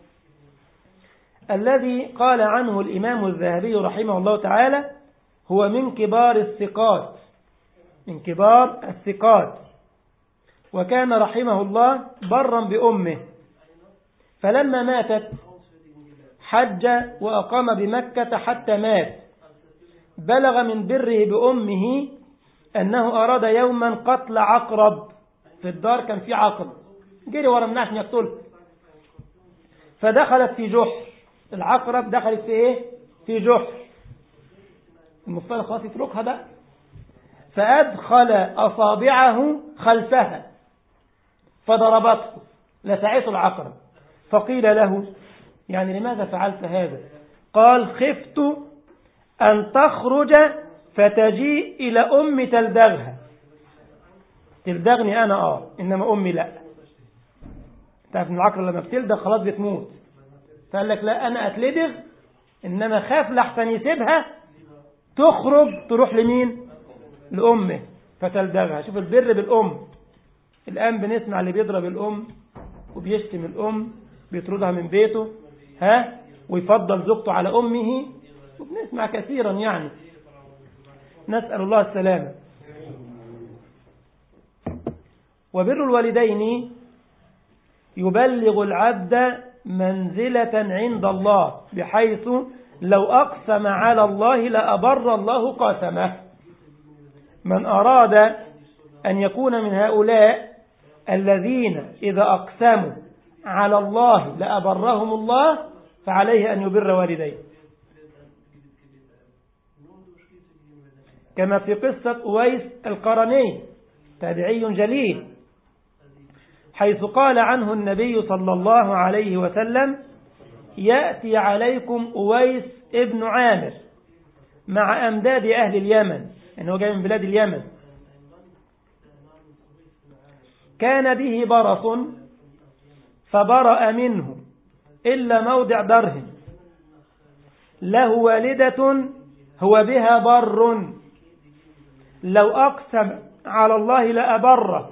الذي قال عنه الإمام الذهبي رحمه الله تعالى هو من كبار الثقات من كبار الثقات وكان رحمه الله برا بأمه فلما ماتت حج وأقام بمكة حتى مات بلغ من بره بأمه أنه أراد يوما قتل عقرب في الدار كان في عقرب جري ورا الناس يقتله فدخلت في جحر العقرب دخلت في ايه في جحر المفترض خلاص يتركها بقى فأدخل أصابعه خلفها فضربته لسعته العقرب فقيل له يعني لماذا فعلت هذا قال خفت أن تخرج فتجيء إلى أم تلدغها تلدغني أنا آه إنما أمي لا تعرف ان العقرب لما بتلدغ خلاص بتموت فقال لك لا أنا أتلدغ إنما خاف لحسن يسيبها تخرج تروح لمين لأمه فتلدغها شوف البر بالأم الآن بنسمع اللي بيضرب الأم وبيشتم الأم بيطردها من بيته ها ويفضل زوجته على أمه وبنسمع كثيرا يعني نسأل الله السلامة وبر الوالدين يبلغ العبد منزلة عند الله بحيث لو أقسم على الله لأبر الله قسمه من أراد أن يكون من هؤلاء الذين إذا أقسموا على الله لأبرهم الله فعليه أن يبر والديه كما في قصة أويس القرني تابعي جليل حيث قال عنه النبي صلى الله عليه وسلم يأتي عليكم أويس ابن عامر مع أمداد أهل اليمن يعني هو جاي من بلاد اليمن كان به برص فبرأ منه إلا موضع درهم له والدة هو بها بر لو أقسم على الله لأبره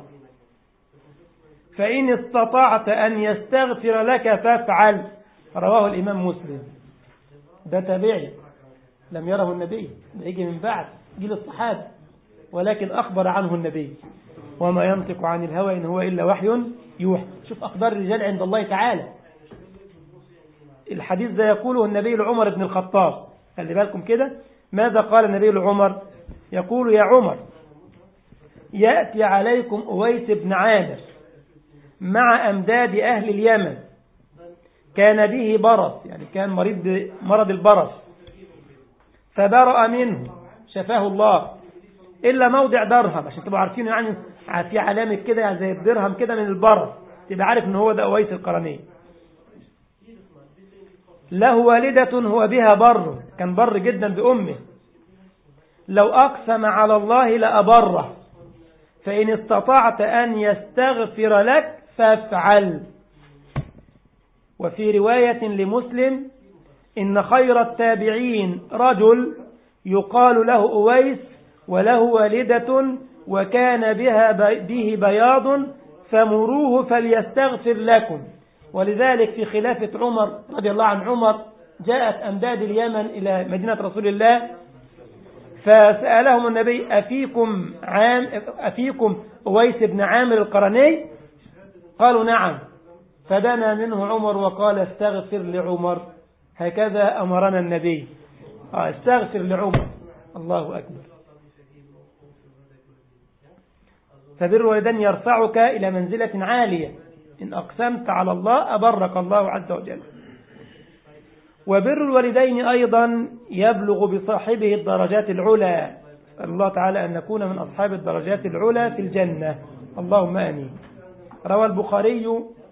فإن استطعت أن يستغفر لك فافعل رواه الإمام مسلم ده تابعي لم يره النبي ده يجي من بعد جيل الصحابة ولكن أخبر عنه النبي وما ينطق عن الهوى إن هو إلا وحي يوحى شوف أخبار الرجال عند الله تعالى الحديث ده يقوله النبي لعمر بن الخطاب خلي بالكم كده ماذا قال النبي لعمر يقول يا عمر يأتي عليكم أويس بن عامر مع أمداد أهل اليمن كان به برص يعني كان مريض مرض البرص فبرأ منه شفاه الله إلا موضع درهم عشان تبقوا عارفين يعني في علامة كده زي الدرهم كده من البرص تبقى عارف ان هو ده أويس القرني له والدة هو بها بر كان بر جدا بأمه لو أقسم على الله لأبره فإن استطعت أن يستغفر لك فافعل وفي رواية لمسلم إن خير التابعين رجل يقال له أويس وله والدة وكان بها به بياض فمروه فليستغفر لكم ولذلك في خلافة عمر رضي الله عن عمر جاءت أمداد اليمن إلى مدينة رسول الله فسألهم النبي أفيكم, عام أفيكم أويس بن عامر القرني قالوا نعم فدنا منه عمر وقال استغفر لعمر هكذا أمرنا النبي استغفر لعمر الله أكبر فبر والدين يرفعك إلى منزلة عالية إن أقسمت على الله أبرك الله عز وجل وبر الوالدين أيضا يبلغ بصاحبه الدرجات العلى الله تعالى أن نكون من أصحاب الدرجات العلى في الجنة اللهم آمين روى البخاري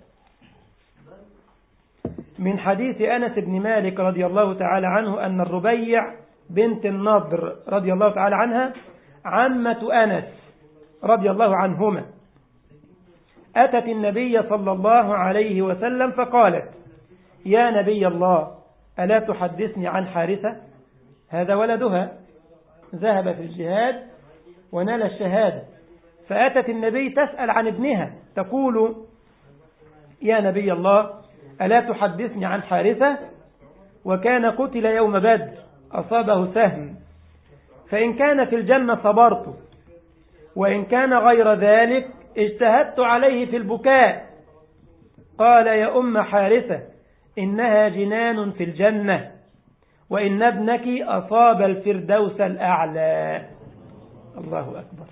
من حديث أنس بن مالك رضي الله تعالى عنه أن الربيع بنت النضر رضي الله تعالى عنها عمة أنس رضي الله عنهما أتت النبي صلى الله عليه وسلم فقالت يا نبي الله ألا تحدثني عن حارثة هذا ولدها ذهب في الجهاد ونال الشهادة فأتت النبي تسأل عن ابنها تقول يا نبي الله ألا تحدثني عن حارثة وكان قتل يوم بدر أصابه سهم فإن كان في الجنة صبرت وإن كان غير ذلك اجتهدت عليه في البكاء قال يا أم حارثة إنها جنان في الجنة وإن ابنك أصاب الفردوس الأعلى الله أكبر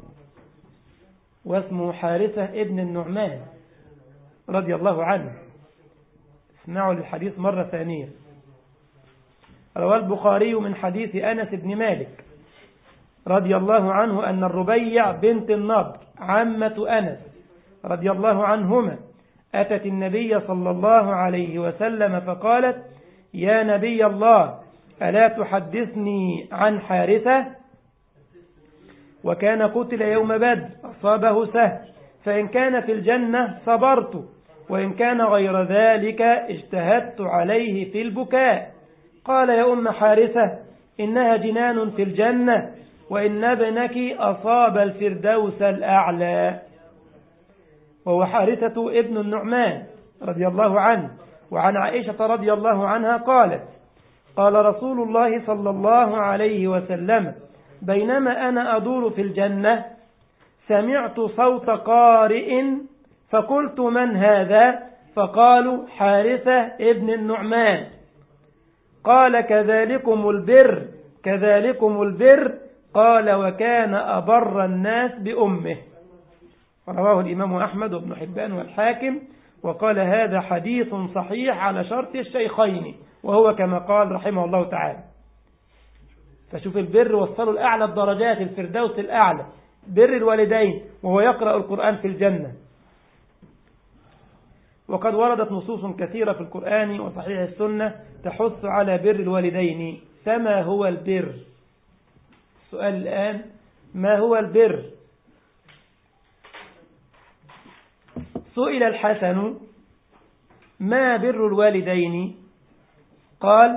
واسمه حارثة ابن النعمان رضي الله عنه اسمعوا الحديث مرة ثانية روى البخاري من حديث أنس بن مالك رضي الله عنه أن الربيع بنت النضر عمة أنس رضي الله عنهما أتت النبي صلى الله عليه وسلم فقالت يا نبي الله ألا تحدثني عن حارثة وكان قتل يوم بدر أصابه سهل فإن كان في الجنة صبرت وإن كان غير ذلك اجتهدت عليه في البكاء قال يا أم حارثة إنها جنان في الجنة وإن ابنك أصاب الفردوس الأعلى وهو حارثة ابن النعمان رضي الله عنه وعن عائشة رضي الله عنها قالت قال رسول الله صلى الله عليه وسلم بينما أنا أدور في الجنة سمعت صوت قارئ فقلت من هذا فقالوا حارثة ابن النعمان قال كذلكم البر كذلكم البر قال وكان أبر الناس بأمه رواه الإمام أحمد وابن حبان والحاكم وقال هذا حديث صحيح على شرط الشيخين وهو كما قال رحمه الله تعالى فشوف البر وصلوا الأعلى الدرجات الفردوس الأعلى بر الوالدين وهو يقرأ القرآن في الجنة وقد وردت نصوص كثيرة في القرآن وصحيح السنة تحث على بر الوالدين فما هو البر السؤال الآن ما هو البر سئل الحسن ما بر الوالدين قال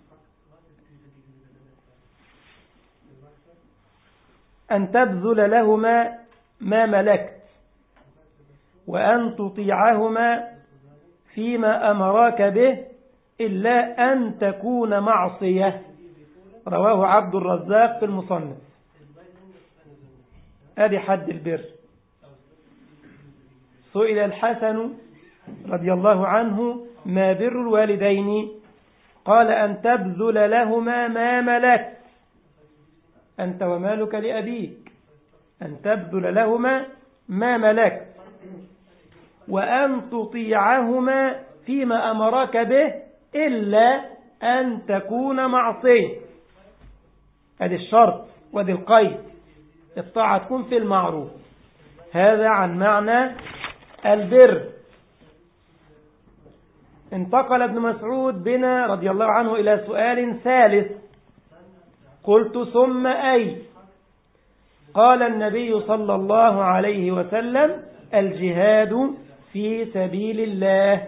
أن تبذل لهما ما ملكت وأن تطيعهما فيما أمراك به إلا أن تكون معصية رواه عبد الرزاق في المصنف أدي حد البر سئل الحسن رضي الله عنه ما بر الوالدين قال أن تبذل لهما ما ملكت أنت ومالك لأبيك أن تبذل لهما ما ملكت وأن تطيعهما فيما أمرك به إلا أن تكون معصية هذه الشرط وهذه القيد الطاعة تكون في المعروف هذا عن معنى البر انتقل ابن مسعود بنا رضي الله عنه إلى سؤال ثالث قلت ثم أي قال النبي صلى الله عليه وسلم الجهاد في سبيل الله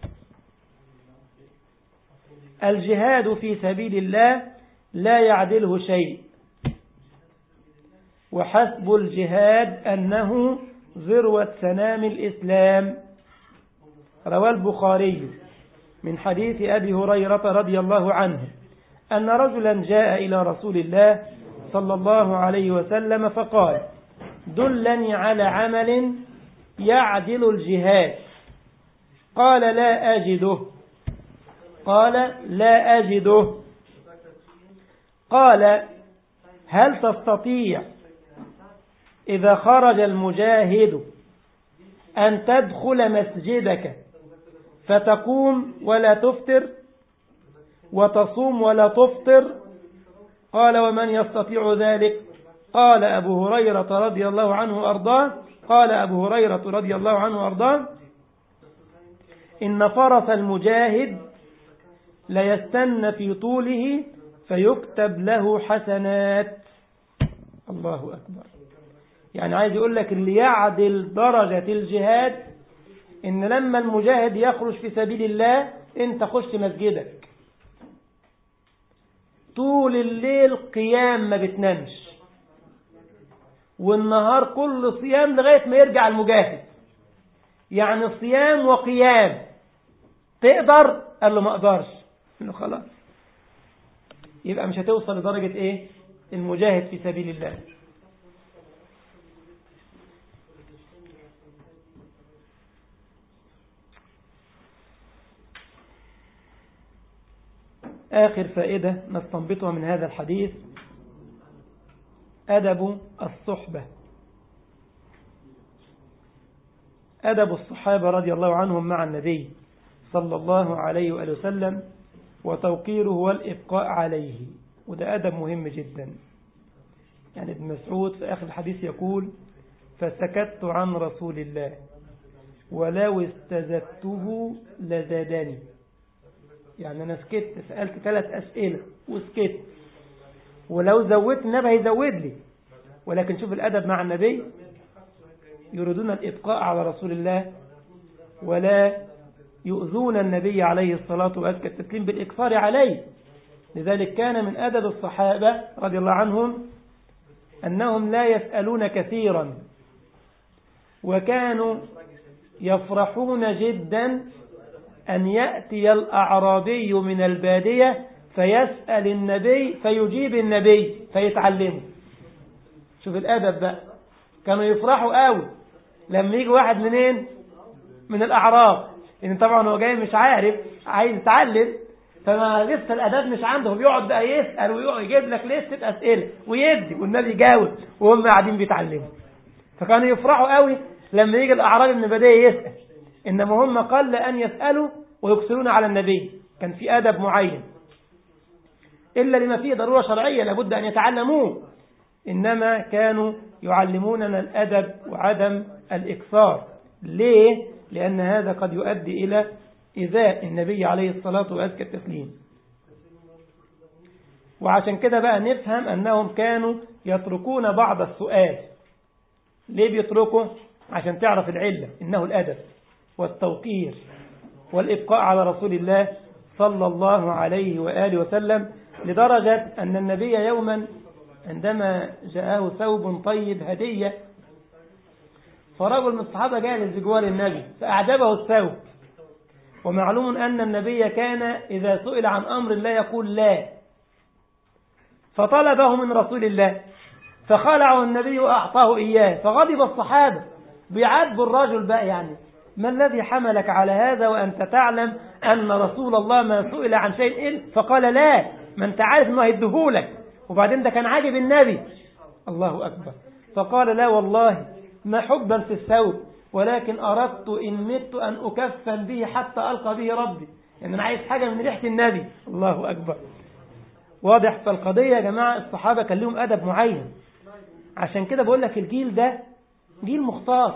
الجهاد في سبيل الله لا يعدله شيء وحسب الجهاد أنه ذروة سنام الإسلام روى البخاري من حديث أبي هريرة رضي الله عنه أن رجلا جاء إلى رسول الله صلى الله عليه وسلم فقال دلني على عمل يعدل الجهاد قال لا أجده قال لا أجده قال هل تستطيع إذا خرج المجاهد أن تدخل مسجدك فتقوم ولا تفطر وتصوم ولا تفطر قال ومن يستطيع ذلك قال أبو هريرة رضي الله عنه أرضاه قال أبو هريرة رضي الله عنه أرضاه إن فرس المجاهد ليستن في طوله فيكتب له حسنات الله أكبر يعني عايز يقول لك اللي يعدل درجة الجهاد إن لما المجاهد يخرج في سبيل الله انت خش مسجدك طول الليل قيام ما بتنامش والنهار كله صيام لغاية ما يرجع المجاهد يعني صيام وقيام تقدر قال له ما اقدرش قال له خلاص يبقى مش هتوصل لدرجة ايه المجاهد في سبيل الله آخر فائدة نستنبطها من هذا الحديث أدب الصحبة أدب الصحابة رضي الله عنهم مع النبي صلى الله عليه وآله وسلم وتوقيره والإبقاء عليه وده أدب مهم جدا يعني ابن مسعود في آخر الحديث يقول فسكت عن رسول الله ولو استزدته لزادني يعني أنا سكت سألت ثلاث أسئلة وسكت ولو زودت النبي هيزود لي ولكن شوف الأدب مع النبي يريدون الإبقاء على رسول الله ولا يؤذون النبي عليه الصلاة وأزكى التسليم بالإكثار عليه لذلك كان من أدب الصحابة رضي الله عنهم أنهم لا يسألون كثيرا وكانوا يفرحون جدا أن يأتي الأعرابي من البادية فيسأل النبي فيجيب النبي فيتعلمه شوف الأدب بقى كانوا يفرحوا قوي لما يجي واحد منين من الأعراب لأن طبعا هو جاي مش عارف عايز يتعلم فما لسه الأداب مش عنده هو بيقعد بقى يسأل ويقعد يجيب لك لستة أسئلة ويدي والنبي يجاوب وهم قاعدين بيتعلموا فكانوا يفرحوا قوي لما يجي الأعرابي من بداية يسأل إنما هم قل أن يسألوا ويكسرون على النبي كان في أدب معين إلا لما فيه ضرورة شرعية لابد أن يتعلموه إنما كانوا يعلموننا الأدب وعدم الإكثار ليه؟ لأن هذا قد يؤدي إلى إذاء النبي عليه الصلاة وأزكى التسليم وعشان كده بقى نفهم أنهم كانوا يتركون بعض السؤال ليه بيتركوا؟ عشان تعرف العلة إنه الأدب والتوقير والإبقاء على رسول الله صلى الله عليه وآله وسلم لدرجة أن النبي يوما عندما جاءه ثوب طيب هدية فرجل من الصحابة جالس بجوار النبي فأعجبه الثوب ومعلوم أن النبي كان إذا سئل عن أمر لا يقول لا فطلبه من رسول الله فخلعه النبي وأعطاه إياه فغضب الصحابة بيعاتبوا الرجل بقى يعني ما الذي حملك على هذا وأنت تعلم أن رسول الله ما سئل عن شيء إل فقال لا ما أنت عارف أنه هيديهولك وبعدين ده كان عاجب النبي الله أكبر فقال لا والله ما حبا في الثوب ولكن أردت إن مت أن أكفن به حتى ألقى به ربي يعني أنا عايز حاجة من ريحة النبي الله أكبر واضح فالقضية يا جماعة الصحابة كان لهم أدب معين عشان كده بقول لك الجيل ده جيل مختار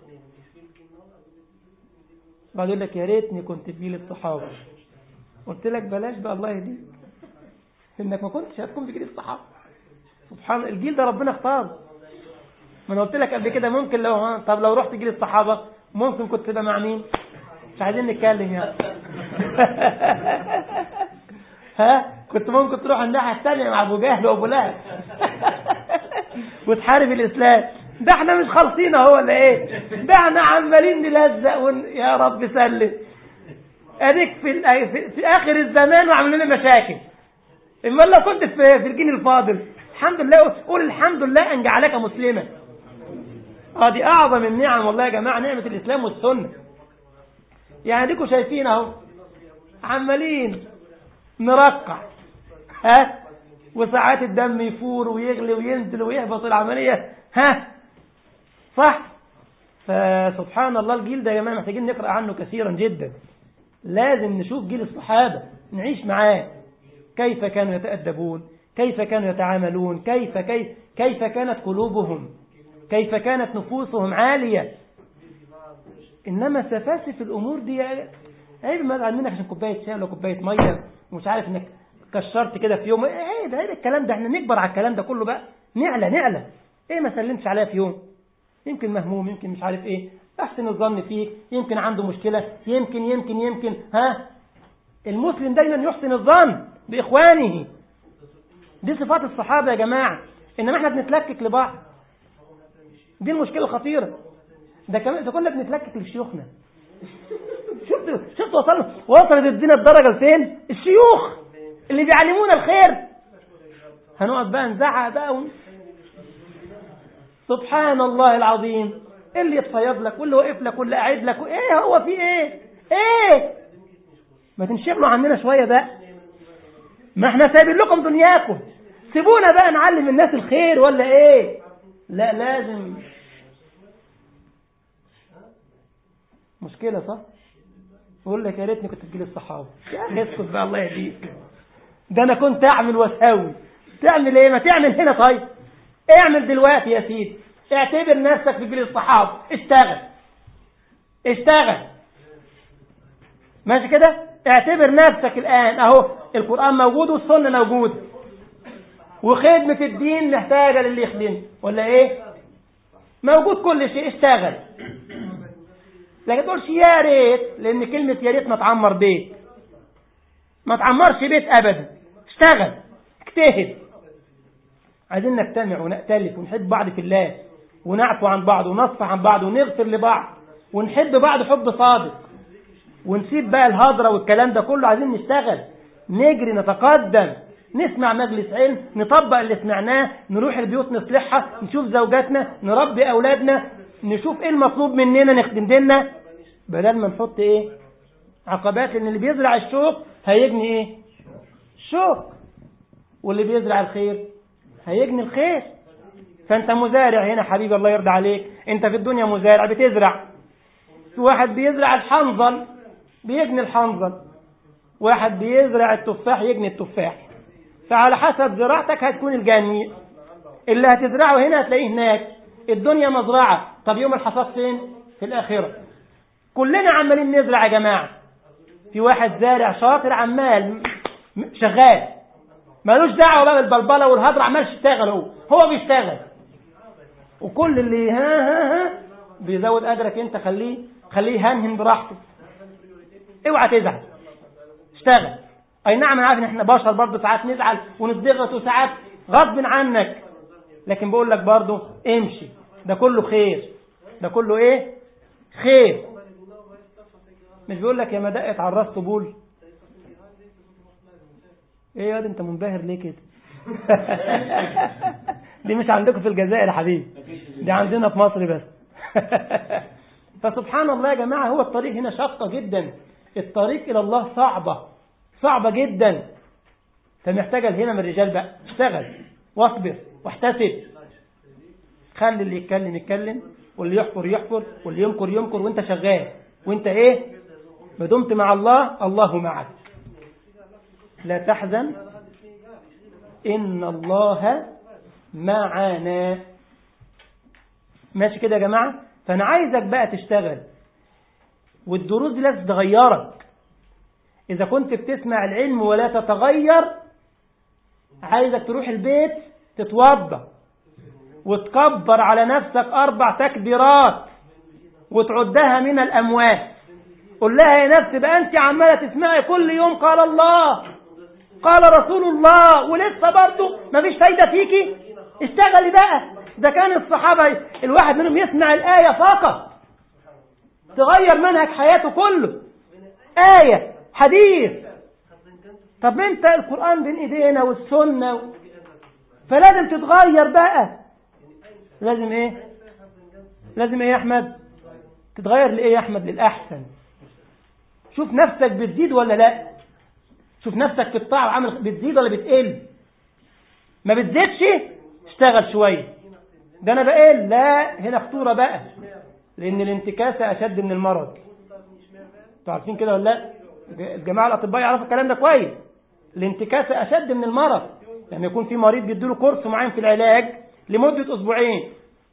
بعد يقول لك يا ريتني كنت في جيل الصحابة قلت لك بلاش بقى الله يهديك انك ما كنتش هتكون في جيل الصحابة سبحان الله الجيل ده ربنا اختاره ما انا قلت لك قبل كده ممكن لو ها طب لو رحت جيل الصحابة ممكن كنت تبقى مع مين مش عايزين نتكلم يعني ها كنت ممكن تروح الناحية الثانية مع ابو جهل وابو لهب وتحارب الاسلام ده احنا مش خالصين اهو ولا ايه ده احنا عمالين نلزق ون... يا رب سلم اديك في, ال... في... في اخر الزمان وعاملين لنا مشاكل اما لو كنت في في الجيل الفاضل الحمد لله قول الحمد لله ان جعلك مسلما اه دي اعظم النعم والله يا جماعه نعمه الاسلام والسنه يعني ديكوا شايفين اهو عمالين نرقع ها وساعات الدم يفور ويغلي وينزل ويهبط العمليه ها صح فسبحان الله الجيل ده يا جماعه محتاجين نقرا عنه كثيرا جدا لازم نشوف جيل الصحابه نعيش معاه كيف كانوا يتأدبون كيف كانوا يتعاملون كيف كيف كيف كانت قلوبهم كيف كانت نفوسهم عالية إنما سفاسف الأمور دي عيب ما عنك عشان كوباية شاي ولا كوباية مية ومش عارف إنك كشرت كده في يوم عيب عيب الكلام ده احنا نكبر على الكلام ده كله بقى نعلى نعلى ايه ما سلمتش عليها في يوم يمكن مهموم يمكن مش عارف ايه احسن الظن فيك يمكن عنده مشكلة يمكن يمكن يمكن ها المسلم دايما يحسن الظن بإخوانه دي صفات الصحابة يا جماعة إنما احنا بنتلكك لبعض دي المشكلة الخطيرة ده كمان ده كنا بنتلكك لشيوخنا شفت شفت وصلنا وصلت الدين الدرجة لفين الشيوخ اللي بيعلمونا الخير هنقعد بقى نزعق بقى ون... سبحان الله العظيم اللي يتصيد لك واللي واقف لك واللي قاعد لك ايه هو في ايه ايه ما تنشغلوا عننا شوية بقى ما احنا سايبين لكم دنياكم سيبونا بقى نعلم الناس الخير ولا ايه لا لازم مشكلة صح بقول لك يا ريتني كنت في جيل الصحابة يا اخي اسكت بقى الله يهديك ده انا كنت اعمل واسوي تعمل ايه ما تعمل هنا طيب اعمل دلوقتي يا سيدي اعتبر نفسك في جيل الصحابة اشتغل اشتغل ماشي كده اعتبر نفسك الآن اهو القرآن موجود والسنة موجود وخدمة الدين محتاجة للي يخدمه ولا ايه موجود كل شيء اشتغل لكن تقولش يا ريت لان كلمة يا ريت ما تعمر بيت ما تعمرش بيت ابدا اشتغل اجتهد عايزين نجتمع ونأتلف ونحب بعض في الله ونعفو عن بعض ونصفح عن بعض ونغفر لبعض ونحب بعض حب صادق ونسيب بقى الهضرة والكلام ده كله عايزين نشتغل نجري نتقدم نسمع مجلس علم نطبق اللي سمعناه نروح البيوت نصلحها نشوف زوجاتنا نربي أولادنا نشوف ايه المطلوب مننا نخدم ديننا بدل ما نحط ايه عقبات لان اللي بيزرع الشوك هيجني ايه شوك واللي بيزرع الخير هيجني الخير فانت مزارع هنا حبيبي الله يرضى عليك انت في الدنيا مزارع بتزرع في واحد بيزرع الحنظل بيجني الحنظل واحد بيزرع التفاح يجني التفاح فعلى حسب زراعتك هتكون الجني اللي هتزرعه هنا هتلاقيه هناك الدنيا مزرعة طب يوم الحصاد فين في الآخرة كلنا عمالين نزرع يا جماعة في واحد زارع شاطر عمال شغال ملوش دعوة بقى بالبلبلة والهدر عمال يشتغل هو هو بيشتغل وكل اللي ها ها ها بيزود أجرك أنت خليه خليه هنهن براحته اوعى تزعل اشتغل اي نعم انا عارف ان احنا بشر برضه ساعات نزعل ونضغط وساعات غصب عنك لكن بقول لك برضه امشي ده كله خير ده كله ايه خير مش بيقول لك يا ما دقت على الراس طبول ايه يا انت منبهر ليه كده دي مش عندكم في الجزائر يا حبيبي دي عندنا في مصر بس فسبحان الله يا جماعة هو الطريق هنا شاقة جدا الطريق إلى الله صعبة صعبة جدا فمحتاجة هنا من الرجال بقى اشتغل واصبر واحتسب خلي اللي يتكلم يتكلم واللي يحفر يحفر واللي يمكر يمكر وانت شغال وانت ايه ما دمت مع الله الله معك لا تحزن إن الله معنا ماشي كده يا جماعة فأنا عايزك بقى تشتغل والدروس دي لازم تغيرك إذا كنت بتسمع العلم ولا تتغير عايزك تروح البيت تتوضى وتكبر على نفسك أربع تكبيرات وتعدها من الأموات قل لها يا نفس بقى أنت عمالة تسمعي كل يوم قال الله قال رسول الله ولسه برضه مفيش فايدة فيكي اشتغلي بقى ده كان الصحابة الواحد منهم يسمع الآية فقط تغير منهج حياته كله آية حديث طب انت القرآن بين ايدينا والسنة فلازم تتغير بقى لازم ايه لازم ايه يا احمد تتغير لايه يا احمد للاحسن شوف نفسك بتزيد ولا لا شوف نفسك في الطاعة وعمل بتزيد ولا بتقل ما بتزيدش اشتغل شوية ده انا بقل لا هنا خطورة بقى لان الانتكاسة اشد من المرض انتوا عارفين كده ولا لا الجماعة الاطباء يعرفوا الكلام ده كويس الانتكاسة اشد من المرض لما يكون في مريض بيديله كورس معين في العلاج لمدة اسبوعين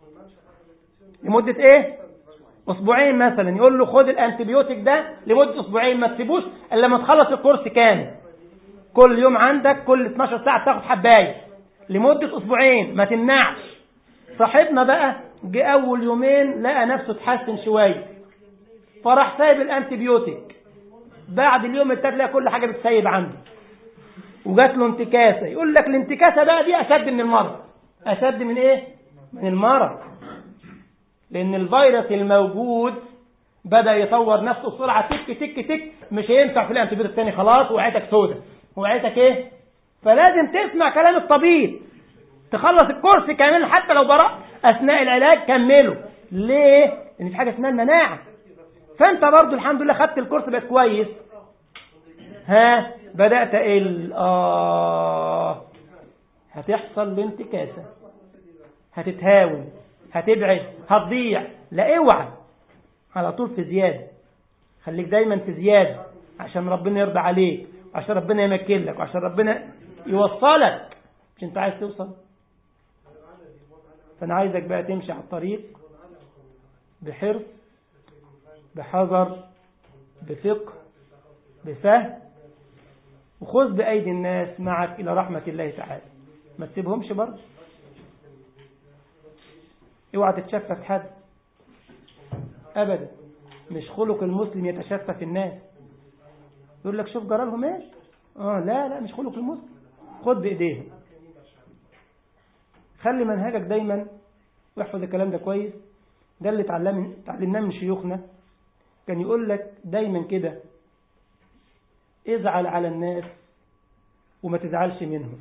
لمدة ايه اسبوعين مثلا يقول له خد الانتبيوتيك ده لمدة اسبوعين ما تسيبوش الا لما تخلص الكورس كامل كل يوم عندك كل 12 ساعة تاخد حباية لمدة اسبوعين ما تمنعش صاحبنا بقى جه اول يومين لقى نفسه اتحسن شوية فراح سايب الانتبيوتيك بعد اليوم التالت لقى كل حاجة بتسيب عنده وجات له انتكاسة يقول لك الانتكاسة بقى دي اشد من المرض اشد من ايه من المرض لأن الفيروس الموجود بدأ يطور نفسه بسرعة تك تك تك مش هينفع في الانتبيوتيك الثاني خلاص وقعتك سودة وقعتك ايه فلازم تسمع كلام الطبيب تخلص الكورس كامل حتى لو برأ أثناء العلاج كمله ليه؟ لأن في حاجة اسمها المناعة فأنت برضو الحمد لله خدت الكورس بقت كويس ها بدأت ال آه هتحصل الانتكاسة هتتهاون هتبعد هتضيع لا اوعى على طول في زيادة خليك دايما في زيادة عشان ربنا يرضى عليك وعشان ربنا يمكن لك وعشان ربنا يوصلك مش انت عايز توصل فانا عايزك بقى تمشي على الطريق بحرص بحذر بفقه بفهم وخذ بأيدي الناس معك إلى رحمة الله تعالى ما تسيبهمش برضه اوعى تتشفى في حد ابدا مش خلق المسلم يتشفى في الناس يقول لك شوف جرالهم ايش اه لا لا مش خلق المسلم خد بايديهم خلي منهجك دايما واحفظ الكلام ده كويس ده اللي اتعلم اتعلمناه من شيوخنا كان يقول لك دايما كده ازعل على الناس وما تزعلش منهم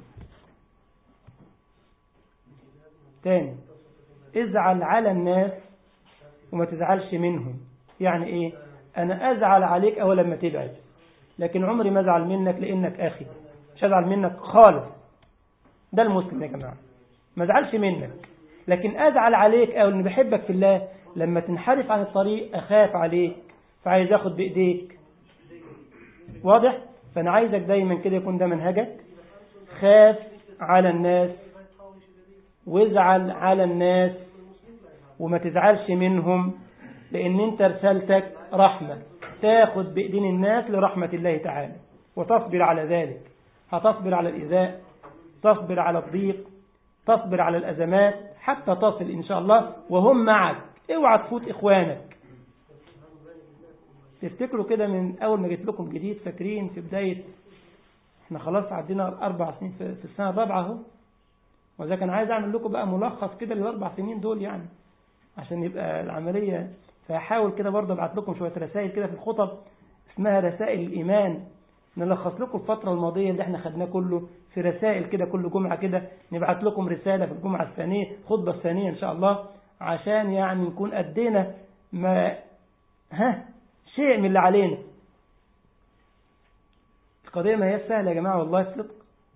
تاني ازعل على الناس وما تزعلش منهم يعني ايه أنا أزعل عليك أول لما تبعد لكن عمري ما أزعل منك لأنك أخي مش أزعل منك خالص ده المسلم يا جماعة ما أزعلش منك لكن أزعل عليك أو أني بحبك في الله لما تنحرف عن الطريق أخاف عليك فعايز أخد بإيديك واضح؟ فأنا عايزك دايما كده يكون ده منهجك خاف على الناس وازعل على الناس وما تزعلش منهم لأن أنت رسالتك رحمة تاخد بإيدين الناس لرحمة الله تعالى وتصبر على ذلك هتصبر على الإذاء تصبر على الضيق تصبر على الأزمات حتى تصل إن شاء الله وهم معك اوعى تفوت إخوانك تفتكروا كده من أول ما جيت لكم جديد فاكرين في بداية احنا خلاص عدينا أربع سنين في السنة الرابعة اهو وإذا كان عايز أعمل لكم بقى ملخص كده للأربع سنين دول يعني عشان يبقى العملية فهحاول كده برضه أبعت لكم شوية رسائل كده في الخطب اسمها رسائل الإيمان نلخص لكم الفترة الماضية اللي احنا خدناه كله في رسائل كده كل جمعة كده نبعت لكم رسالة في الجمعة الثانية خطبة الثانية إن شاء الله عشان يعني نكون أدينا ما ها شيء من اللي علينا القضية ما هي سهلة يا جماعة والله الصدق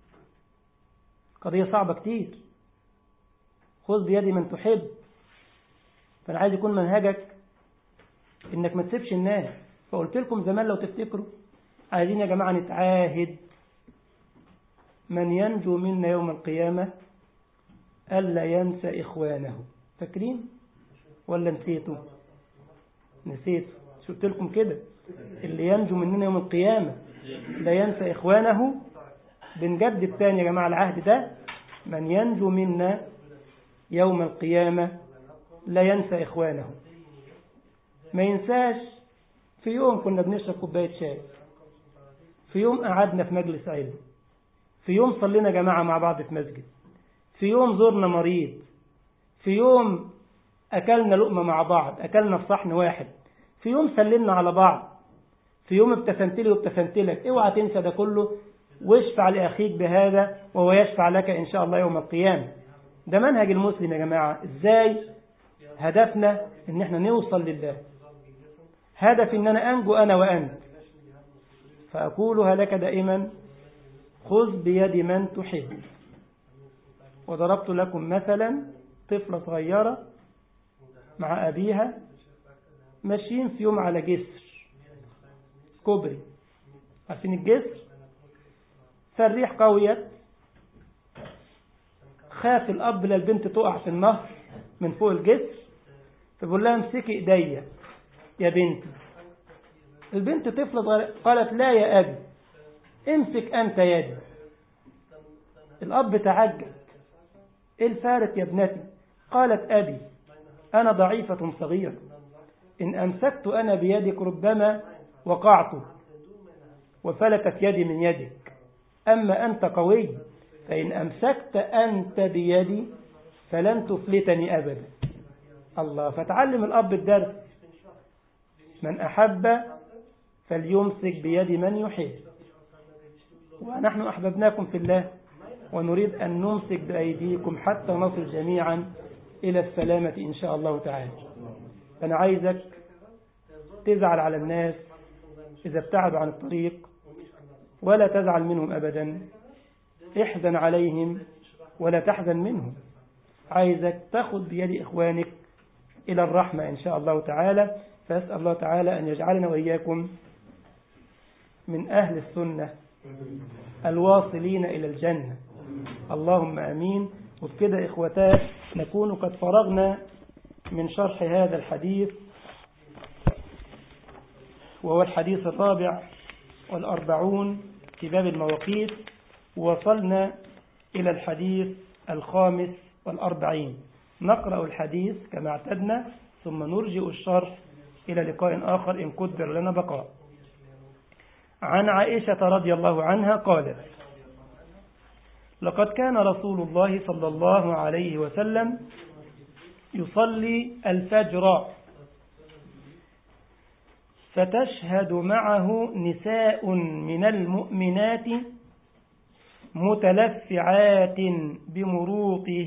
قضية صعبة كتير خذ بيدي من تحب فأنا عايز يكون منهجك إنك ما تسيبش الناس فقلت لكم زمان لو تفتكروا عايزين يا جماعة نتعاهد من ينجو منا يوم القيامة ألا ينسى إخوانه فاكرين ولا نسيتوا نسيت قلت لكم كده اللي ينجو مننا يوم القيامة لا ينسى إخوانه بنجدد تاني يا جماعة العهد ده من ينجو منا يوم القيامة لا ينسى إخوانه ما ينساش في يوم كنا بنشرب كوباية شاي في يوم قعدنا في مجلس علم في يوم صلينا جماعة مع بعض في مسجد في يوم زرنا مريض في يوم أكلنا لقمة مع بعض أكلنا في صحن واحد في يوم سلمنا على بعض في يوم ابتسمت لي وابتسمت لك اوعى تنسى ده كله واشفع لأخيك بهذا وهو يشفع لك إن شاء الله يوم القيامة ده منهج المسلم يا جماعة ازاي هدفنا ان احنا نوصل لله هدف ان انا انجو انا وانت فاقولها لك دائما خذ بيد من تحب وضربت لكم مثلا طفلة صغيرة مع أبيها ماشيين في يوم على جسر كوبري عارفين الجسر فالريح قويت خاف الأب للبنت تقع في النهر من فوق الجسر فبقول لها امسكي ايديا يا بنتي البنت طفلة قالت لا يا أبي امسك أنت يدي الأب تعجب ايه الفارق يا ابنتي قالت أبي أنا ضعيفة صغيرة إن أمسكت أنا بيدك ربما وقعت وفلتت يدي من يدك أما أنت قوي فإن أمسكت أنت بيدي فلن تفلتني أبدا الله فتعلم الأب الدرس من أحب فليمسك بيد من يحب ونحن أحببناكم في الله ونريد أن نمسك بأيديكم حتى نصل جميعا إلى السلامة إن شاء الله تعالى أنا عايزك تزعل على الناس إذا ابتعدوا عن الطريق ولا تزعل منهم أبدا احزن عليهم ولا تحزن منهم عايزك تاخد بيد إخوانك إلى الرحمة إن شاء الله تعالى فأسأل الله تعالى أن يجعلنا وإياكم من أهل السنة الواصلين إلى الجنة اللهم أمين وبكده إخوتات نكون قد فرغنا من شرح هذا الحديث وهو الحديث الرابع والأربعون في باب المواقيت وصلنا إلى الحديث الخامس والأربعين نقرأ الحديث كما اعتدنا ثم نرجئ الشرح إلى لقاء آخر إن قدر لنا بقاء عن عائشة رضي الله عنها قالت لقد كان رسول الله صلى الله عليه وسلم يصلي الفجر فتشهد معه نساء من المؤمنات متلفعات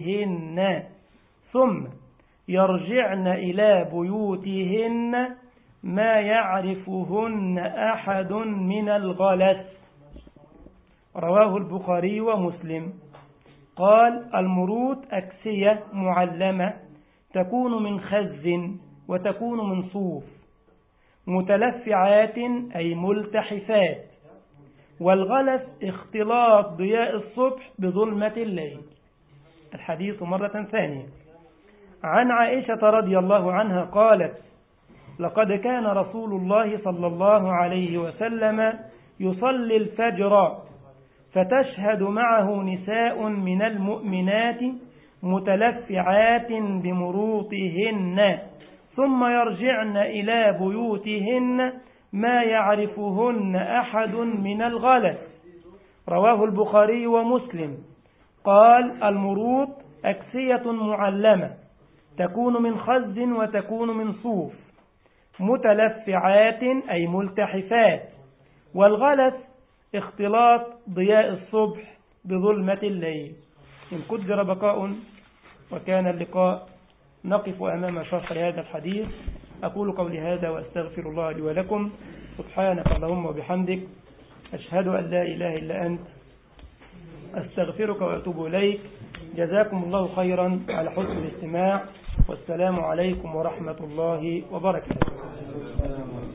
بمروطهن ثم يرجعن إلى بيوتهن ما يعرفهن أحد من الغلس رواه البخاري ومسلم قال المروت أكسية معلمة تكون من خز وتكون من صوف متلفعات أي ملتحفات والغلس اختلاط ضياء الصبح بظلمة الليل الحديث مرة ثانية عن عائشة رضي الله عنها قالت لقد كان رسول الله صلى الله عليه وسلم يصلي الفجر فتشهد معه نساء من المؤمنات متلفعات بمروطهن ثم يرجعن إلى بيوتهن ما يعرفهن أحد من الغلس رواه البخاري ومسلم قال المروط أكسية معلمة تكون من خز وتكون من صوف متلفعات أي ملتحفات والغلس اختلاط ضياء الصبح بظلمة الليل إن قدر بقاء وكان اللقاء نقف أمام شرح هذا الحديث أقول قولي هذا وأستغفر الله لي ولكم سبحانك اللهم وبحمدك أشهد أن لا إله إلا أنت أستغفرك وأتوب إليك جزاكم الله خيرا على حسن الاستماع والسلام عليكم ورحمة الله وبركاته